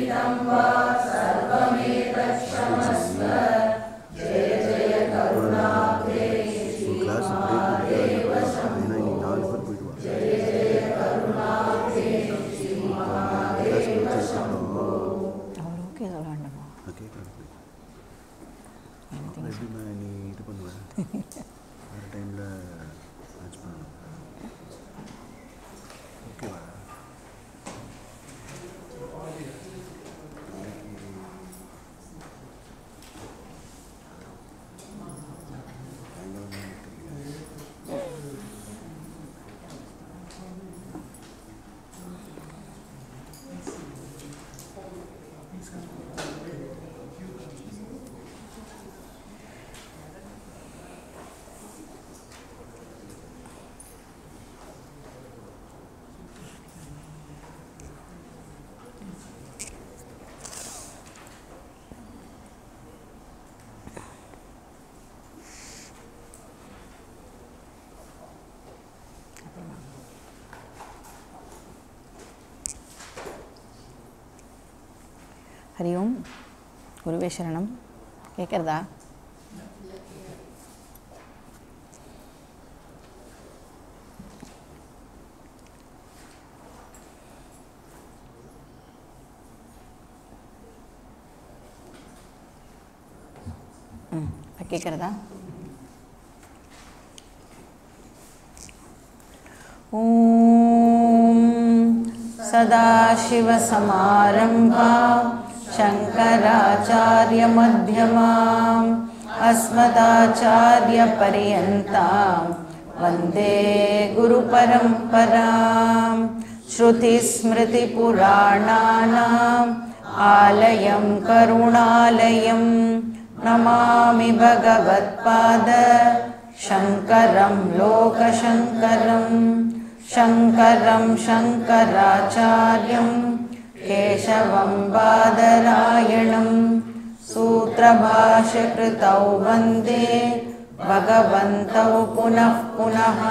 ஒரு class break விட்டு ஏன்னா இன்னைக்கு நாலு பேர் போயிட்டு வா கிளாஸ் முடிச்சதுக்கப்புறம் அவர் ஓகே சொல்லலாமா நான் கேட்குறேன் அப்புறம் எப்படி நீ இது பண்ணுவேன் வேறு டைமில் மேட்ச் பண்ணணும் ஓகேவா ஹரி ஓம் குருவே சரணம் கேட்குறதா ம் இப்போ கேட்குறதா ॐ सदाशिवसमारम्भा शङ्कराचार्यमध्यमाम् अस्मदाचार्यपर्यन्तां वन्दे गुरुपरम्परां श्रुतिस्मृतिपुराणानाम् आलयं करुणालयं नमामि भगवत्पाद शङ्करं लोकशङ्करं शङ्करं शङ्कराचार्यं केशवं बादरायणं सूत्रभाष्यकृतौ वन्दे भगवन्तौ पुनः पुनः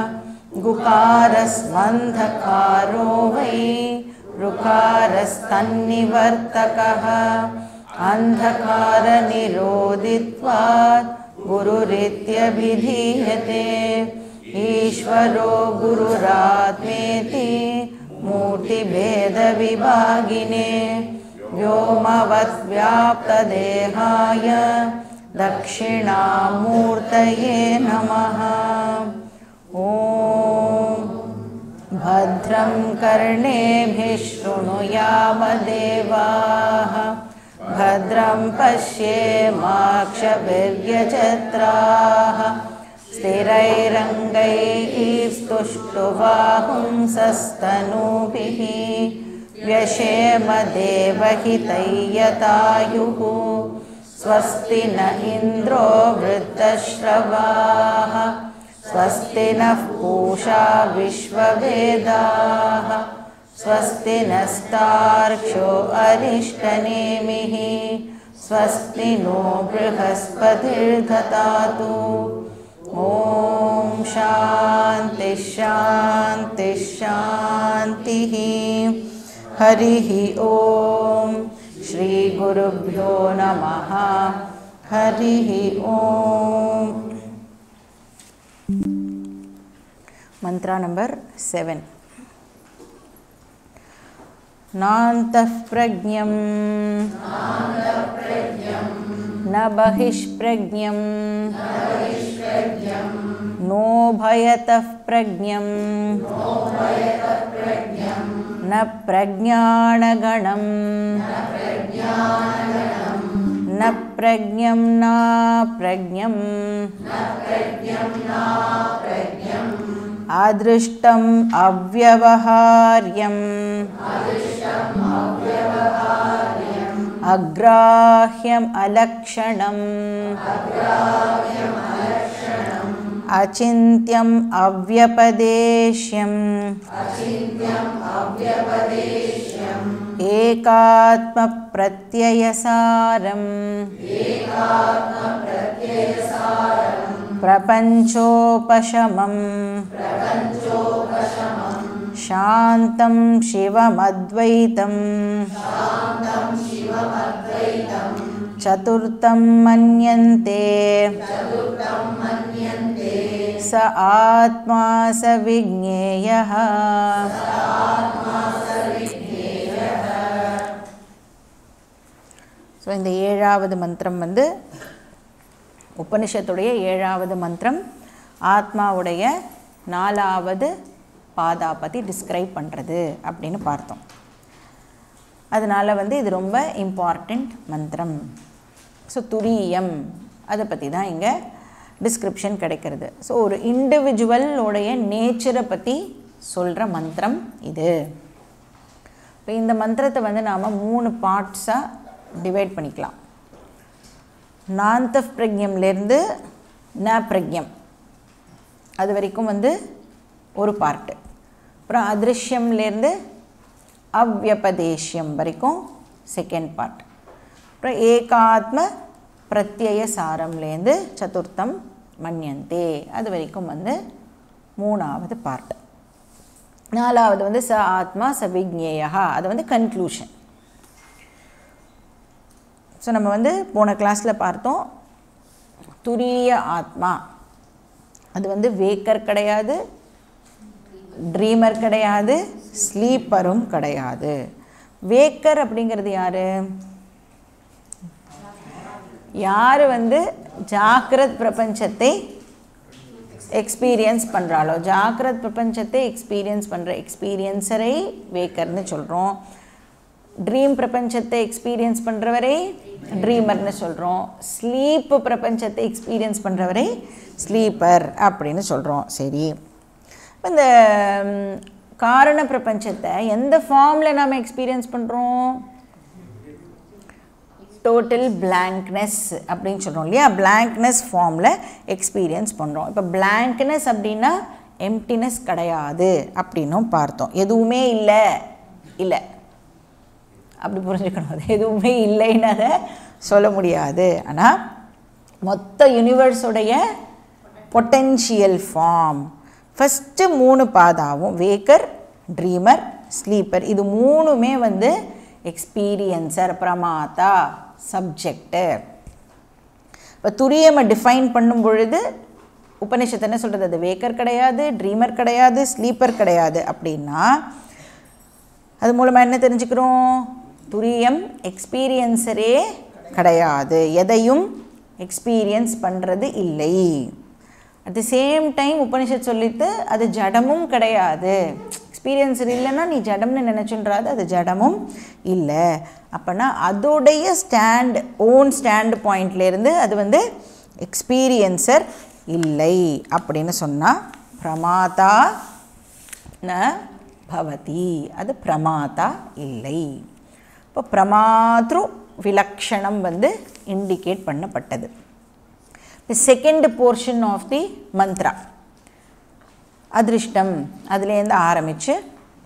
गुकारस्मन्धकारो वै ऋकारस्तन्निवर्तकः अन्धकारनिरोधित्वात् गुरुरित्यभिधीयते ईश्वरो गुरुरात्मेति मूर्तिभेदविभागिने व्योमवद्व्याप्तदेहाय दक्षिणामूर्तये नमः ॐ भद्रं कर्णेभिः शृणुयामदेवाः भद्रं पश्येमाक्षभिर्यजत्राः स्थिरैरङ्गैः स्तुष्टुवाहुंसस्तनूभिः व्यशेमदेवहितैयतायुः स्वस्ति न इन्द्रो वृद्धश्रवाः स्वस्ति नः पूषा विश्ववेदाः स्वस्ति नस्तार्क्ष्यो अरिष्टनेमिः स्वस्ति नो बृहस्पतिर्ददातु ॐ शान्तिः शान्तिः शान्तिः हरिः ॐ श्रीगुरुभ्यो नमः हरिः ॐ ಮಂತ್ರ ನಂಬರ್ ಸೆವೆನ್ ನಾಂತಃ ಪ್ರಜ್ಞಂ ನ ಬಹಿಷ್ಪ್ರಜ್ಞಂ ನೋ ಭಯತಃ ಪ್ರಜ್ಞಂ ನ ಪ್ರಜ್ಞಾನಗಣಂ ನ ಪ್ರಜ್ಞಂ ನ ಪ್ರಜ್ಞಂ अदृष्टम् अव्यवहार्यम् अग्राह्यम् अलक्षणम् अचिन्त्यम् अव्यपदेश्यम् एकात्मप्रत्ययसारम् प्रपञ्चोपशमम् शान्तं शिवमद्वैतम् चतुर्थं मन्यन्ते स आत्मा स विज्ञेयः ஸோ இந்த ஏழாவது மந்திரம் வந்து உபனிஷத்துடைய ஏழாவது மந்திரம் ஆத்மாவுடைய நாலாவது பாதா பற்றி டிஸ்கிரைப் பண்ணுறது அப்படின்னு பார்த்தோம் அதனால் வந்து இது ரொம்ப இம்பார்ட்டண்ட் மந்திரம் ஸோ துரியம் அதை பற்றி தான் இங்கே டிஸ்கிரிப்ஷன் கிடைக்கிறது ஸோ ஒரு இண்டிவிஜுவலோடைய நேச்சரை பற்றி சொல்கிற மந்திரம் இது இப்போ இந்த மந்திரத்தை வந்து நாம் மூணு பார்ட்ஸாக டிவைட் பண்ணிக்கலாம் நாந்த பிரக்ஞம்லேருந்து ந பிரக்ஞம் அது வரைக்கும் வந்து ஒரு பார்ட்டு அப்புறம் அதிருஷ்யம்லேருந்து அவ்யபதேஷ்யம் வரைக்கும் செகண்ட் பார்ட் அப்புறம் ஏகாத்ம பிரத்யய சாரம்லேருந்து சதுர்த்தம் மன்யந்தே அது வரைக்கும் வந்து மூணாவது பார்ட் நாலாவது வந்து ச ஆத்மா ச விக்னேயா அது வந்து கன்க்ளூஷன் ஸோ நம்ம வந்து போன கிளாஸில் பார்த்தோம் துரிய ஆத்மா அது வந்து வேக்கர் கிடையாது ட்ரீமர் கிடையாது ஸ்லீப்பரும் கிடையாது வேக்கர் அப்படிங்கிறது யார் யார் வந்து ஜாக்கிரத் பிரபஞ்சத்தை எக்ஸ்பீரியன்ஸ் பண்ணுறாளோ ஜாக்கிரத் பிரபஞ்சத்தை எக்ஸ்பீரியன்ஸ் பண்ணுற எக்ஸ்பீரியன்ஸரை வேக்கர்னு சொல்கிறோம் ட்ரீம் பிரபஞ்சத்தை எக்ஸ்பீரியன்ஸ் பண்ணுறவரை ட்ரீமர்னு சொல்கிறோம் ஸ்லீப் பிரபஞ்சத்தை எக்ஸ்பீரியன்ஸ் பண்ணுறவரை ஸ்லீப்பர் அப்படின்னு சொல்கிறோம் சரி இப்போ இந்த ம், காரண பிரபஞ்சத்தை எந்த ஃபார்மில் நாம் எக்ஸ்பீரியன்ஸ் பண்ணுறோம் டோட்டல் பிளாங்க்னஸ் அப்படின்னு சொல்கிறோம் இல்லையா பிளாங்க்னஸ் ஃபார்மில் எக்ஸ்பீரியன்ஸ் பண்ணுறோம் இப்போ பிளாங்க்னஸ் அப்படின்னா எம்டினஸ் கிடையாது அப்படின்னும் பார்த்தோம் எதுவுமே இல்லை இல்லை அப்படி புரிஞ்சுக்கணும் அது எதுவுமே இல்லைன்னு அதை சொல்ல முடியாது ஆனால் மொத்த யூனிவர்ஸுடைய பொட்டென்ஷியல் ஃபார்ம் ஃபஸ்ட்டு மூணு பாதாவும் வேக்கர் ட்ரீமர் ஸ்லீப்பர் இது மூணுமே வந்து எக்ஸ்பீரியன்சர் பிரமாதா சப்ஜெக்டு இப்போ துரியமை டிஃபைன் பண்ணும் பொழுது உபனிஷத்து என்ன சொல்கிறது அது வேக்கர் கிடையாது ட்ரீமர் கிடையாது ஸ்லீப்பர் கிடையாது அப்படின்னா அது மூலமாக என்ன தெரிஞ்சுக்கிறோம் துரியம் எக்ஸ்பீரியன்ஸரே கிடையாது எதையும் எக்ஸ்பீரியன்ஸ் பண்ணுறது இல்லை at the same time Upanishad சொல்லிட்டு அது ஜடமும் கிடையாது எக்ஸ்பீரியன்ஸ் இல்லைன்னா நீ ஜடம்னு நினச்சுன்றாது அது ஜடமும் இல்லை அப்போனா அதோடைய ஸ்டாண்ட் ஓன் ஸ்டாண்ட் பாயிண்ட்லேருந்து அது வந்து எக்ஸ்பீரியன்சர் இல்லை அப்படின்னு சொன்னால் பிரமாதா ந பவதி அது பிரமாதா இல்லை இப்போ பிரமாத்ரு விலக்ஷணம் வந்து இண்டிகேட் பண்ணப்பட்டது இப்போ second portion of the mantra அதிருஷ்டம் அதுலேருந்து ஆரம்பித்து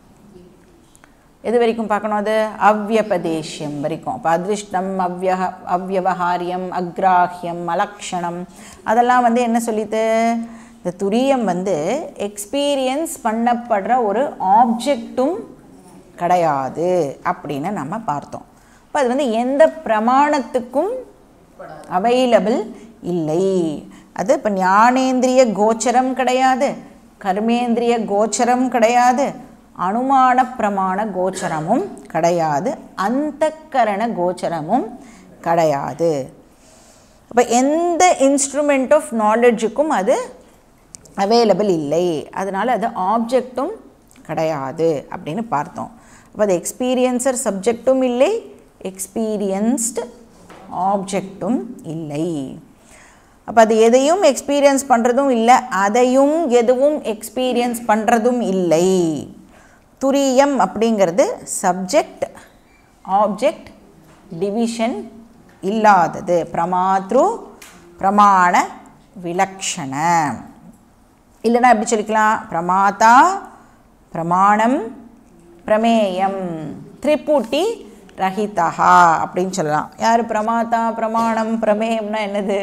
எது வரைக்கும் பார்க்கணும் அது அவ்யபதேஷ்யம் வரைக்கும் அப்போ அதிருஷ்டம் அவ்ய அவ்யவகாரியம் அக்ராஹ்யம் அலக்ஷணம் அதெல்லாம் வந்து என்ன சொல்லித்து இந்த துரியம் வந்து எக்ஸ்பீரியன்ஸ் பண்ணப்படுற ஒரு ஆப்ஜெக்ட்டும் கிடையாது அப்படின்னு நம்ம பார்த்தோம் அப்போ அது வந்து எந்த பிரமாணத்துக்கும் அவைலபிள் இல்லை அது இப்போ ஞானேந்திரிய கோச்சரம் கிடையாது கர்மேந்திரிய கோச்சரம் கிடையாது அனுமான பிரமாண கோச்சரமும் கிடையாது அந்தக்கரண கோச்சரமும் கிடையாது அப்போ எந்த இன்ஸ்ட்ருமெண்ட் ஆஃப் நாலெட்ஜுக்கும் அது அவைலபிள் இல்லை அதனால் அது ஆப்ஜெக்டும் கிடையாது அப்படின்னு பார்த்தோம் அப்போ அது எக்ஸ்பீரியன்சர் சப்ஜெக்டும் இல்லை எக்ஸ்பீரியன்ஸ்டு ஆப்ஜெக்டும் இல்லை அப்போ அது எதையும் எக்ஸ்பீரியன்ஸ் பண்ணுறதும் இல்லை அதையும் எதுவும் எக்ஸ்பீரியன்ஸ் பண்ணுறதும் இல்லை துரியம் அப்படிங்கிறது சப்ஜெக்ட் ஆப்ஜெக்ட் டிவிஷன் இல்லாதது பிரமாத்ரு பிரமாண விலக்ஷண இல்லைன்னா எப்படி சொல்லிக்கலாம் பிரமாதா பிரமாணம் பிரமேயம் திரிபுட்டி ரஹிதா அப்படின்னு சொல்லலாம் யார் பிரமாதா பிரமாணம் பிரமேயம்னா என்னது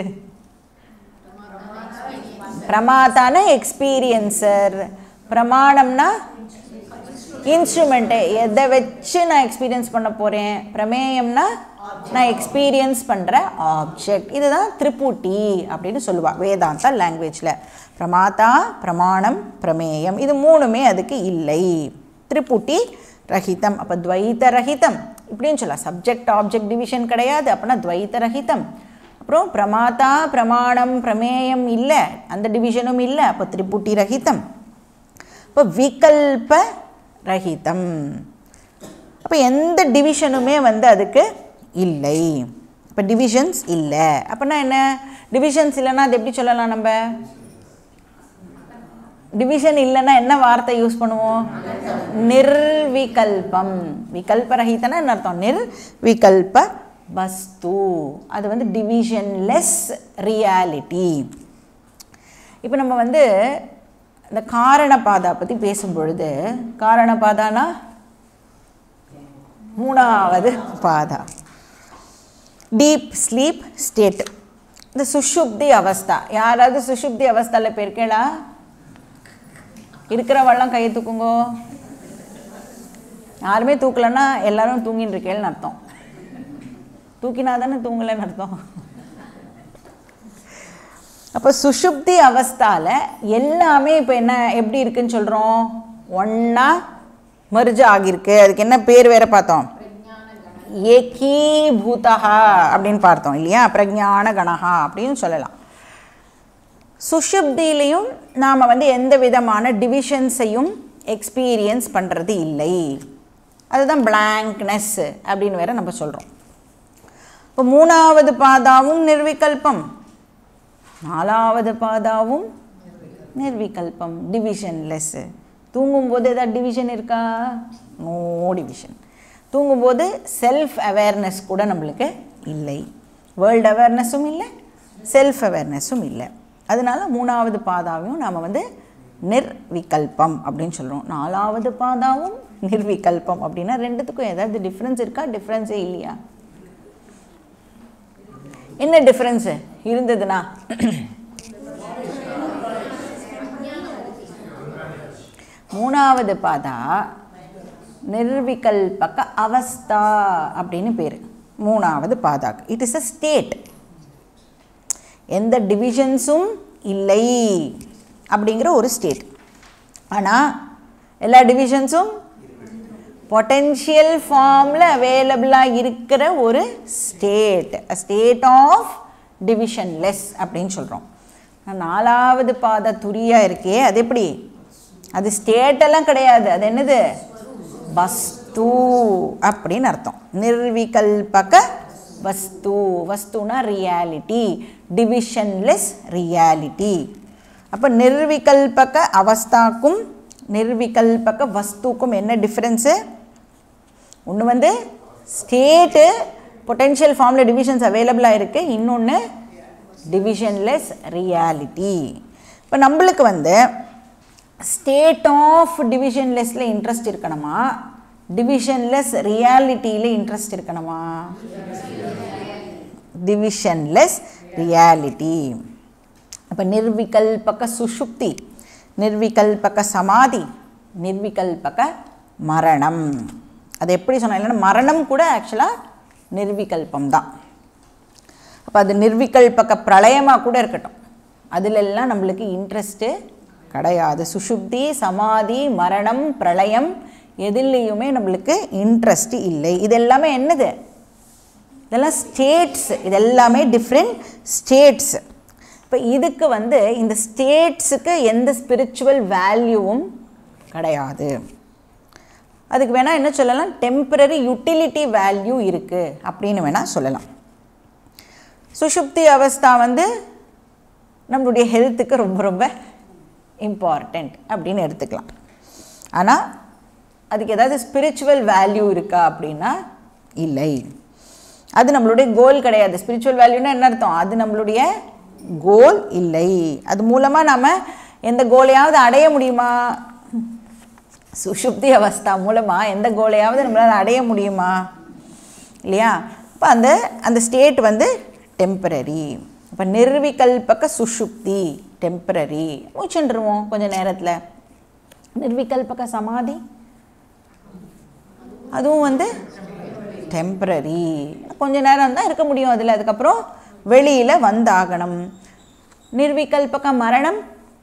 பிரமாதான எக்ஸ்பீரியன்சர் பிரமாணம்னா இன்ஸ்ட்ருமெண்ட்டு எதை வச்சு நான் எக்ஸ்பீரியன்ஸ் பண்ண போகிறேன் பிரமேயம்னா நான் எக்ஸ்பீரியன்ஸ் பண்ணுற ஆப்ஜெக்ட் இதுதான் திரிபுட்டி அப்படின்னு சொல்லுவா வேதாந்தா லாங்குவேஜில் பிரமாதா பிரமாணம் பிரமேயம் இது மூணுமே அதுக்கு இல்லை திரிபுட்டி ரஹிதம் அப்போ துவைத்த ரஹிதம் இப்படின்னு சொல்லலாம் சப்ஜெக்ட் ஆப்ஜெக்ட் டிவிஷன் கிடையாது அப்படின்னா துவைத்த ரஹிதம் அப்புறம் பிரமாதா பிரமாணம் பிரமேயம் இல்லை அந்த டிவிஷனும் இல்லை அப்போ திரிபுட்டி ரஹிதம் இப்போ விகல்ப ரஹிதம் அப்போ எந்த டிவிஷனுமே வந்து அதுக்கு இல்லை இப்போ டிவிஷன்ஸ் இல்லை அப்படின்னா என்ன டிவிஷன்ஸ் இல்லைன்னா அது எப்படி சொல்லலாம் நம்ம டிவிஷன் இல்லைன்னா என்ன வார்த்தை யூஸ் பண்ணுவோம் நிர்விகல்பம் விகல்பரஹிதனா என்ன அர்த்தம் நிர்விகல்ப வஸ்து அது வந்து டிவிஷன்லெஸ் ரியாலிட்டி இப்போ நம்ம வந்து இந்த காரணபாதா பற்றி பேசும்பொழுது காரணபாதானா மூணாவது பாதா டீப் ஸ்லீப் ஸ்டேட் இந்த சுஷுப்தி அவஸ்தா யாராவது சுஷுப்தி அவஸ்தாவில் போயிருக்கேளா இருக்கிறவெல்லாம் கையை தூக்குங்கோ யாருமே தூக்கலைன்னா எல்லாரும் தூங்கின்னு இருக்கேன்னு அர்த்தம் தூக்கினா தானே தூங்கலைன்னு அர்த்தம் அப்போ சுஷுப்தி அவஸ்தாவில் எல்லாமே இப்போ என்ன எப்படி இருக்குன்னு சொல்கிறோம் ஒன்றா மர்ஜ் ஆகியிருக்கு அதுக்கு என்ன பேர் வேற பார்த்தோம் ஏகீபூதா அப்படின்னு பார்த்தோம் இல்லையா பிரஜான கணஹா அப்படின்னு சொல்லலாம் சுஷுப்தியிலையும் நாம் வந்து எந்த விதமான டிவிஷன்ஸையும் எக்ஸ்பீரியன்ஸ் பண்ணுறது இல்லை அதுதான் பிளாங்க்னஸ் அப்படின்னு வேற நம்ம சொல்கிறோம் இப்போ மூணாவது பாதாவும் நிர்விகல்பம் நாலாவது பாதாவும் நிர்விகல்பம் டிவிஷன்லெஸ்ஸு தூங்கும்போது ஏதாவது டிவிஷன் இருக்கா நோ டிவிஷன் தூங்கும்போது செல்ஃப் அவேர்னஸ் கூட நம்மளுக்கு இல்லை வேர்ல்டு அவேர்னஸும் இல்லை செல்ஃப் அவேர்னஸும் இல்லை அதனால மூணாவது பாதாவையும் நாம் வந்து நிர்விகல்பம் அப்படின்னு சொல்கிறோம் நாலாவது பாதாவும் நிர்விகல்பம் அப்படின்னா ரெண்டுத்துக்கும் ஏதாவது டிஃப்ரென்ஸ் இருக்கா டிஃப்ரென்ஸே இல்லையா என்ன டிஃப்ரென்ஸு இருந்ததுன்னா மூணாவது பாதா நிர்விகல்பக அவஸ்தா அப்படின்னு பேர் மூணாவது பாதாக்கு இட் இஸ் அ ஸ்டேட் எந்த டிவிஷன்ஸும் இல்லை அப்படிங்கிற ஒரு ஸ்டேட் ஆனால் எல்லா டிவிஷன்ஸும் பொட்டென்ஷியல் ஃபார்மில் அவைலபிளாக இருக்கிற ஒரு ஸ்டேட் ஸ்டேட் ஆஃப் டிவிஷன்லெஸ் அப்படின்னு சொல்கிறோம் நாலாவது பாத துரியாக இருக்கே அது எப்படி அது ஸ்டேட்டெல்லாம் கிடையாது அது என்னது வஸ்து அப்படின்னு அர்த்தம் நிர்விகல்பக வஸ்து வஸ்துனா ரியாலிட்டி டிவிஷன்லெஸ் ரியாலிட்டி அப்போ நிர்விகல்பக அவஸ்தாக்கும் நிர்விகல்பக வஸ்துக்கும் என்ன டிஃப்ரென்ஸு ஒன்று வந்து ஸ்டேட்டு பொட்டென்ஷியல் ஃபார்மில் டிவிஷன்ஸ் அவைலபிளாக இருக்குது இன்னொன்று டிவிஷன்லெஸ் ரியாலிட்டி இப்போ நம்மளுக்கு வந்து ஸ்டேட் ஆஃப் டிவிஷன்லெஸ்ஸில் இன்ட்ரெஸ்ட் இருக்கணுமா டிவிஷன்லெஸ் ரியாலிட்டியில் இன்ட்ரெஸ்ட் இருக்கணுமா டிவிஷன்லெஸ் ரியாலிட்டி அப்போ நிர்விகல்பக சுஷுப்தி நிர்விகல்பக சமாதி நிர்விகல்பக மரணம் அது எப்படி சொன்னால் இல்லைன்னா மரணம் கூட ஆக்சுவலாக நிர்விகல்பம் தான் அப்போ அது நிர்விகல்பக பிரளயமாக கூட இருக்கட்டும் அதிலெல்லாம் நம்மளுக்கு இன்ட்ரெஸ்ட்டு கிடையாது சுஷுப்தி சமாதி மரணம் பிரளயம் எதுலேயுமே நம்மளுக்கு இன்ட்ரெஸ்ட் இல்லை இது எல்லாமே என்னது இதெல்லாம் ஸ்டேட்ஸ் இதெல்லாமே டிஃப்ரெண்ட் ஸ்டேட்ஸ் இப்போ இதுக்கு வந்து இந்த ஸ்டேட்ஸுக்கு எந்த ஸ்பிரிச்சுவல் வேல்யூவும் கிடையாது அதுக்கு வேணால் என்ன சொல்லலாம் டெம்பரரி யூட்டிலிட்டி வேல்யூ இருக்குது அப்படின்னு வேணால் சொல்லலாம் சுஷுப்தி அவஸ்தா வந்து நம்மளுடைய ஹெல்த்துக்கு ரொம்ப ரொம்ப இம்பார்ட்டண்ட் அப்படின்னு எடுத்துக்கலாம் ஆனால் அதுக்கு ஏதாவது ஸ்பிரிச்சுவல் வேல்யூ இருக்கா அப்படின்னா இல்லை அது நம்மளுடைய கோல் கிடையாது ஸ்பிரிச்சுவல் வேல்யூனா என்ன அர்த்தம் அது நம்மளுடைய கோல் இல்லை அது மூலமாக நாம் எந்த கோலையாவது அடைய முடியுமா சுஷுப்தி அவஸ்தா மூலமாக எந்த கோலையாவது நம்மளால் அடைய முடியுமா இல்லையா இப்போ அந்த அந்த ஸ்டேட் வந்து டெம்பரரி இப்போ நிர்விகல்பக சுஷுப்தி டெம்பரரி மூச்சுருவோம் கொஞ்சம் நேரத்தில் நிர்விகல்பக சமாதி அதுவும் வந்து டெம்பரரி கொஞ்ச நேரம் தான் இருக்க முடியும் அதில் அதுக்கப்புறம் வெளியில் வந்தாகணும் நிர்விகல்பக மரணம்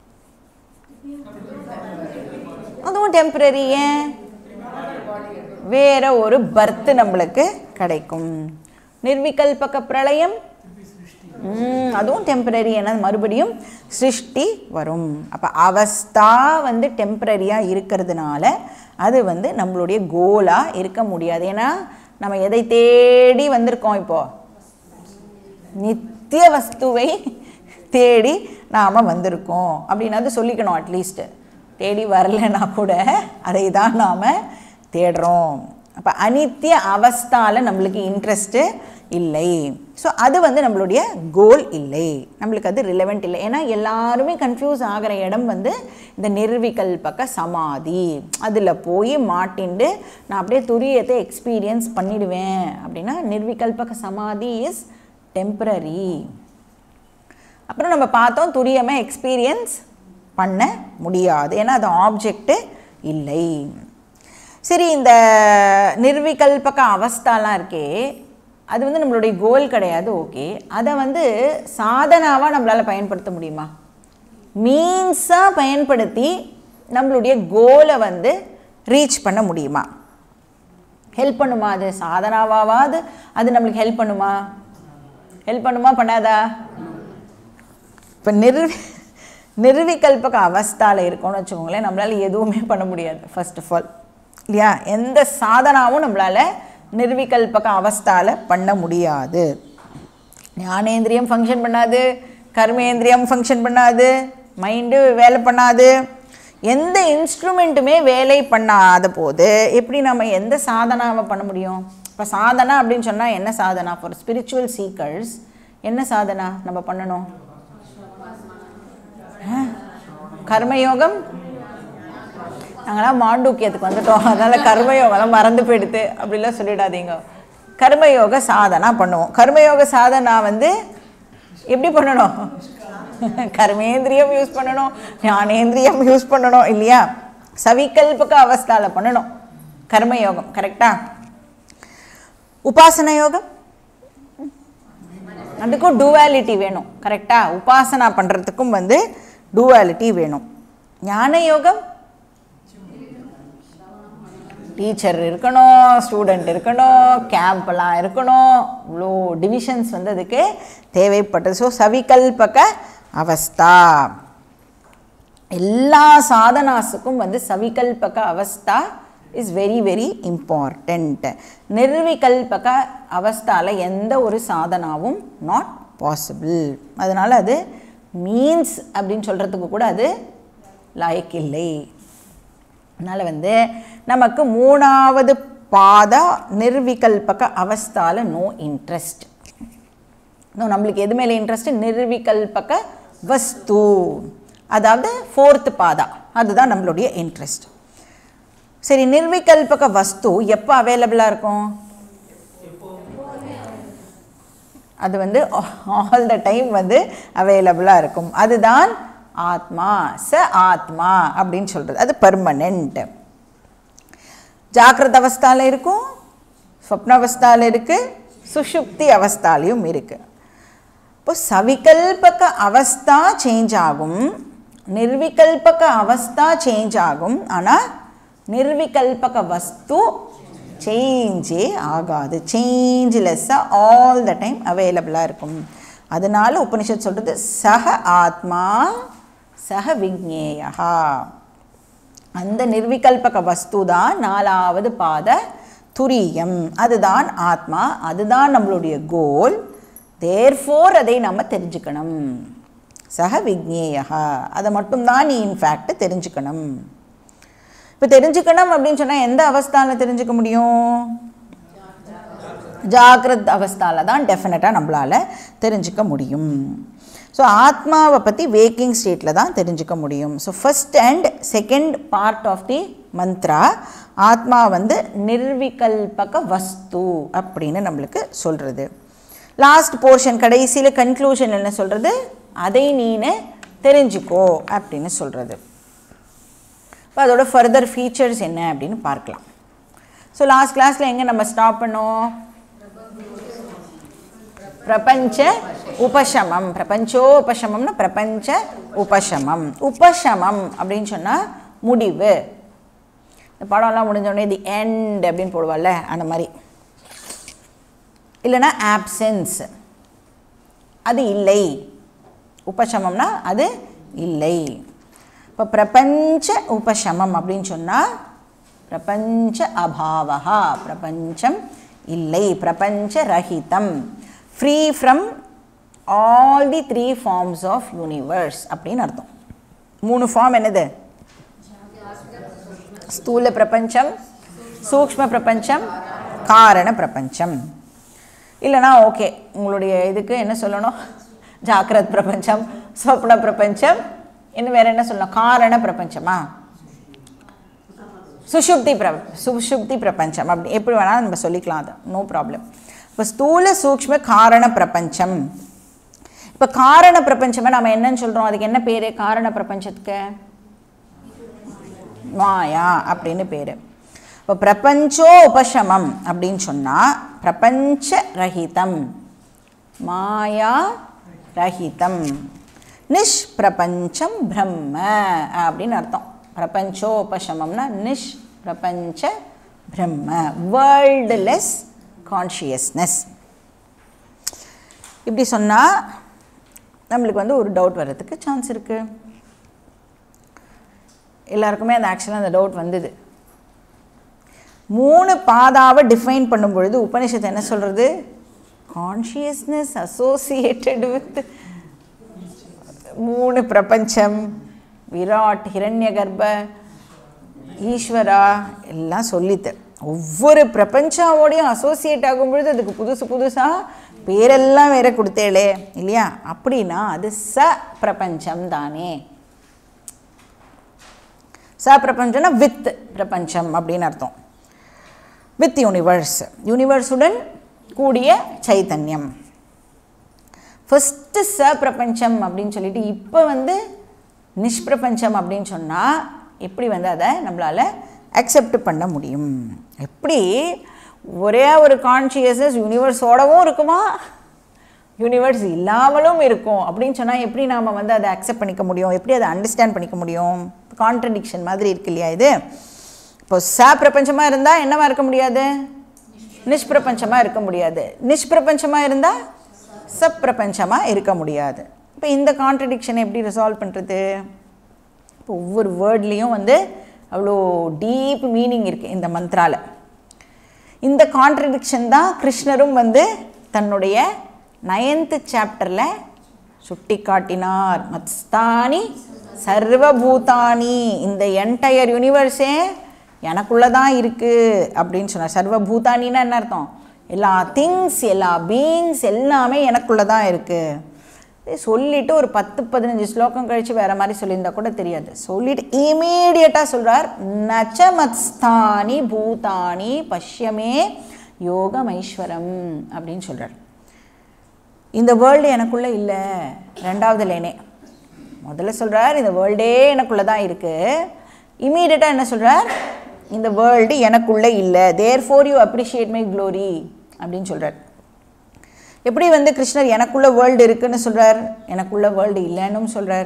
அதுவும் டெம்பரரி ஏன் வேற ஒரு பர்த் நம்மளுக்கு கிடைக்கும் நிர்விகல்பக பிரளயம் ம், அதுவும் டெம்பரரி ஏன்னா மறுபடியும் சிருஷ்டி வரும் அப்போ அவஸ்தா வந்து டெம்பரரியாக இருக்கிறதுனால அது வந்து நம்மளுடைய கோலாக இருக்க முடியாது ஏன்னா நம்ம எதை தேடி வந்திருக்கோம் இப்போது நித்திய வஸ்துவை தேடி நாம் வந்திருக்கோம் அப்படின்னாது சொல்லிக்கணும் அட்லீஸ்ட்டு தேடி வரலைன்னா கூட அதை தான் நாம் தேடுறோம் அப்போ அனித்திய அவஸ்தால நம்மளுக்கு இன்ட்ரெஸ்ட்டு இல்லை ஸோ அது வந்து நம்மளுடைய கோல் இல்லை நம்மளுக்கு அது ரிலவெண்ட் இல்லை ஏன்னா எல்லாருமே கன்ஃபியூஸ் ஆகிற இடம் வந்து இந்த நிர்விகல்பக சமாதி அதில் போய் மாட்டிண்டு நான் அப்படியே துரியத்தை எக்ஸ்பீரியன்ஸ் பண்ணிடுவேன் அப்படின்னா நிர்விகல்பக சமாதி இஸ் டெம்பரரி அப்புறம் நம்ம பார்த்தோம் துரியமை எக்ஸ்பீரியன்ஸ் பண்ண முடியாது ஏன்னா அது ஆப்ஜெக்ட்டு இல்லை சரி இந்த நிர்விகல்பக அவஸ்தாலாம் இருக்கே அது வந்து நம்மளுடைய கோல் கிடையாது ஓகே அதை வந்து சாதனாவாக நம்மளால் பயன்படுத்த முடியுமா மீன்ஸாக பயன்படுத்தி நம்மளுடைய கோலை வந்து ரீச் பண்ண முடியுமா ஹெல்ப் பண்ணுமா அது சாதனாவாவது அது நம்மளுக்கு ஹெல்ப் பண்ணுமா ஹெல்ப் பண்ணுமா பண்ணாதா இப்போ நிர்வி நிர்விகல்பக அவஸ்தாவில் இருக்கோம்னு வச்சுக்கோங்களேன் நம்மளால் எதுவுமே பண்ண முடியாது ஃபர்ஸ்ட் ஆஃப் ஆல் இல்லையா எந்த சாதனாவும் நம்மளால் நிர்விகல்பக அவஸ்தாவில் பண்ண முடியாது ஞானேந்திரியம் ஃபங்க்ஷன் பண்ணாது கர்மேந்திரியம் ஃபங்க்ஷன் பண்ணாது மைண்டு வேலை பண்ணாது எந்த இன்ஸ்ட்ருமெண்ட்டுமே வேலை பண்ணாத போது எப்படி நம்ம எந்த சாதனாவை பண்ண முடியும் இப்போ சாதனா அப்படின்னு சொன்னால் என்ன சாதனா ஃபார் ஸ்பிரிச்சுவல் சீக்கர்ஸ் என்ன சாதனா நம்ம பண்ணணும் ஆ? கர்மயோகம் நாங்களாம் மாண்டூக்கியத்துக்கு வந்துட்டோம் அதனால் கர்மயோகம்லாம் மறந்து போயிடுது அப்படிலாம் சொல்லிடாதீங்க கர்மயோக சாதனா பண்ணுவோம் கர்மயோக சாதனா வந்து எப்படி பண்ணணும் கர்மேந்திரியம் யூஸ் பண்ணணும் ஞானேந்திரியம் யூஸ் பண்ணணும் இல்லையா சவிகல்பக அவஸ்தால பண்ணணும் கர்மயோகம் கரெக்டா உபாசன யோகம் அதுக்கும் டூவாலிட்டி வேணும் கரெக்டா உபாசனா பண்ணுறதுக்கும் வந்து டூவாலிட்டி வேணும் ஞான யோகம் டீச்சர் இருக்கணும் ஸ்டூடெண்ட் இருக்கணும் கேம்ப்லாம் இருக்கணும் இவ்வளோ டிவிஷன்ஸ் வந்து அதுக்கு தேவைப்பட்டது ஸோ சவிகல்பக அவஸ்தா எல்லா சாதனாஸுக்கும் வந்து சவிகல்பக அவஸ்தா இஸ் வெரி வெரி இம்பார்ட்டண்ட் நிர்விகல்பக அவஸ்தாவில் எந்த ஒரு சாதனாவும் நாட் பாசிபிள் அதனால் அது மீன்ஸ் அப்படின்னு சொல்கிறதுக்கு கூட அது லாயக் இல்லை அதனால் வந்து நமக்கு மூணாவது பாதா நிர்விகல்பக அவஸ்தால நோ இன்ட்ரெஸ்ட் நோ நம்மளுக்கு எது மேலே இன்ட்ரெஸ்ட் நிர்விகல்பக வஸ்து அதாவது ஃபோர்த்து பாதா அதுதான் நம்மளுடைய இன்ட்ரெஸ்ட் சரி நிர்விகல்பக வஸ்து எப்போ அவைலபிளாக இருக்கும் அது வந்து ஆல் த டைம் வந்து அவைலபிளாக இருக்கும் அதுதான் ஆத்மா ச ஆத்மா அப்படின்னு சொல்கிறது அது பர்மனெண்ட் ஜாக்கிரத அவஸ்தாவில் இருக்கும் ஸ்வப்ன அவஸ்தாவில் இருக்குது சுஷுப்தி அவஸ்தாலையும் இருக்குது இப்போ சவிகல்பக அவஸ்தா சேஞ்ச் ஆகும் நிர்விகல்பக அவஸ்தா சேஞ்ச் ஆகும் ஆனால் நிர்விகல்பக வஸ்து சேஞ்சே ஆகாது சேஞ்ச்லெஸ்ஸாக ஆல் த டைம் அவைலபிளாக இருக்கும் அதனால உபனிஷத் சொல்கிறது சக ஆத்மா சக விக்னேயா அந்த நிர்விகல்பக வஸ்து தான் நாலாவது பாத துரியம் அதுதான் ஆத்மா அதுதான் நம்மளுடைய கோல் தேர்ஃபோர் அதை நம்ம தெரிஞ்சுக்கணும் சக விக்னேயா அதை மட்டும்தான் நீ இன்ஃபேக்ட் தெரிஞ்சுக்கணும் இப்போ தெரிஞ்சுக்கணும் அப்படின்னு சொன்னால் எந்த அவஸ்தாவில் தெரிஞ்சுக்க முடியும் ஜாகிரத் அவஸ்தாவில் தான் டெஃபினட்டாக நம்மளால் தெரிஞ்சுக்க முடியும் ஸோ ஆத்மாவை பற்றி வேக்கிங் ஸ்டேட்டில் தான் தெரிஞ்சுக்க முடியும் so first and second part of the mantra ஆத்மா வந்து நிர்விகல்பக வஸ்து அப்படின்னு நம்மளுக்கு சொல்கிறது லாஸ்ட் போர்ஷன் கடைசியில் கன்க்ளூஷன் என்ன சொல்கிறது அதை நீனு தெரிஞ்சுக்கோ அப்படின்னு சொல்கிறது இப்போ அதோட ஃபர்தர் ஃபீச்சர்ஸ் என்ன அப்படின்னு பார்க்கலாம் ஸோ லாஸ்ட் கிளாஸில் எங்கே நம்ம ஸ்டாப் பண்ணோம் பிரபஞ்ச உபசமம் பிரபஞ்சோபசமம்னா பிரபஞ்ச உபசமம் உபசமம் அப்படின்னு சொன்னால் முடிவு இந்த படம்லாம் முடிஞ்சோடனே தி எண்ட் அப்படின்னு போடுவாள்ல அந்த மாதிரி இல்லைன்னா ஆப்சன்ஸ் அது இல்லை உபசமம்னா அது இல்லை இப்போ பிரபஞ்ச உபசமம் அப்படின்னு சொன்னால் பிரபஞ்ச அபாவகா பிரபஞ்சம் இல்லை பிரபஞ்ச ரஹிதம் free from all the three forms of universe அப்படின்னு அர்த்தம் மூணு ஃபார்ம் என்னது ஸ்தூல பிரபஞ்சம் சூக்ஷ்ம பிரபஞ்சம் காரண பிரபஞ்சம் இல்லைனா ஓகே உங்களுடைய இதுக்கு என்ன சொல்லணும் ஜாக்கிரத் பிரபஞ்சம் சொப்ன பிரபஞ்சம் இன்னும் வேறு என்ன சொல்லணும் காரண பிரபஞ்சமா சுஷுப்தி பிர சுஷுப்தி பிரபஞ்சம் அப்படி எப்படி வேணாலும் நம்ம சொல்லிக்கலாம் அது நோ ப்ராப்ளம் இப்போ ஸ்தூல சூக்ஷ்ம காரண பிரபஞ்சம் இப்போ காரண பிரபஞ்சமை நம்ம என்னன்னு சொல்கிறோம் அதுக்கு என்ன பேர் காரண பிரபஞ்சத்துக்கு மாயா அப்படின்னு பேர் இப்போ பிரபஞ்சோ உபசமம் அப்படின்னு சொன்னால் பிரபஞ்ச ரஹிதம் மாயா ரஹிதம் நிஷ்பிரபஞ்சம் பிரம்ம அப்படின்னு அர்த்தம் பிரபஞ்சோபசமம்னா நிஷ் பிரபஞ்ச பிரம்ம வேர்ல்டுலெஸ் கான்ஷியஸ்னஸ் இப்படி சொன்னால் நம்மளுக்கு வந்து ஒரு டவுட் வர்றதுக்கு சான்ஸ் இருக்குது எல்லாருக்குமே அந்த ஆக்சுவலாக அந்த டவுட் வந்தது மூணு பாதாவை டிஃபைன் பண்ணும் பொழுது உபனிஷத்து என்ன சொல்கிறது கான்ஷியஸ்னஸ் அசோசியேட்டட் வித் மூணு பிரபஞ்சம் விராட் ஹிரண்ய கர்ப்ப ஈஸ்வரா எல்லாம் சொல்லித்து ஒவ்வொரு பிரபஞ்சாவோடையும் அசோசியேட் ஆகும் பொழுது அதுக்கு புதுசு புதுசாக பேரெல்லாம் வேற கொடுத்தேளே இல்லையா அப்படின்னா அது ச பிரபஞ்சம் தானே ச பிரபஞ்சம்னா வித் பிரபஞ்சம் அப்படின்னு அர்த்தம் வித் யூனிவர்ஸ் யூனிவர்ஸுடன் கூடிய சைத்தன்யம் ஃபஸ்ட்டு ச பிரபஞ்சம் அப்படின்னு சொல்லிட்டு இப்போ வந்து நிஷ்பிரபஞ்சம் அப்படின்னு சொன்னால் எப்படி வந்து அதை நம்மளால் அக்செப்ட் பண்ண முடியும் எப்படி ஒரே ஒரு கான்ஷியஸ்னஸ் யூனிவர்ஸோடவும் இருக்குமா யூனிவர்ஸ் இல்லாமலும் இருக்கும் அப்படின்னு சொன்னால் எப்படி நாம் வந்து அதை அக்செப்ட் பண்ணிக்க முடியும் எப்படி அதை அண்டர்ஸ்டாண்ட் பண்ணிக்க முடியும் கான்ட்ரடிக்ஷன் மாதிரி இருக்கு இல்லையா இது இப்போ ச பிரபஞ்சமாக இருந்தால் என்னவா இருக்க முடியாது நிஷ்பிரபஞ்சமாக இருக்க முடியாது நிஷ்பிரபஞ்சமாக இருந்தால் சப்பிரபஞ்சமாக இருக்க முடியாது இப்போ இந்த கான்ட்ரடிக்ஷனை எப்படி ரிசால்வ் பண்ணுறது இப்போ ஒவ்வொரு வேர்ட்லேயும் வந்து அவ்வளோ டீப் மீனிங் இருக்குது இந்த மந்த்ராவில் இந்த கான்ட்ரடிக்ஷன் தான் கிருஷ்ணரும் வந்து தன்னுடைய நயன்த்து சாப்டரில் சுட்டி காட்டினார் மத்ஸ்தானி சர்வபூதானி இந்த என்டையர் யூனிவர்ஸே எனக்குள்ளே தான் இருக்குது அப்படின்னு சொன்னார் சர்வபூதானின்னா என்ன அர்த்தம் எல்லா திங்ஸ் எல்லா பீயிங்ஸ் எல்லாமே எனக்குள்ளே தான் இருக்குது சொல்லிவிட்டு ஒரு பத்து பதினஞ்சு ஸ்லோகம் கழித்து வேறு மாதிரி சொல்லியிருந்தா கூட தெரியாது சொல்லிட்டு இமீடியட்டாக சொல்கிறார் நச்சமத்ஸ்தானி பூதானி பஷ்யமே யோகமைஸ்வரம் அப்படின்னு சொல்கிறார் இந்த வேர்ல்டு எனக்குள்ளே இல்லை ரெண்டாவது லைனே முதல்ல சொல்கிறார் இந்த வேர்ல்டே எனக்குள்ளே தான் இருக்குது இமீடியட்டாக என்ன சொல்கிறார் இந்த வேர்ல்டு எனக்குள்ளே இல்லை therefore you appreciate my glory அப்படின்னு சொல்கிறார் எப்படி வந்து கிருஷ்ணர் எனக்குள்ள வேர்ல்டு இருக்குன்னு சொல்கிறார் எனக்குள்ள வேர்ல்டு இல்லைன்னு சொல்கிறார்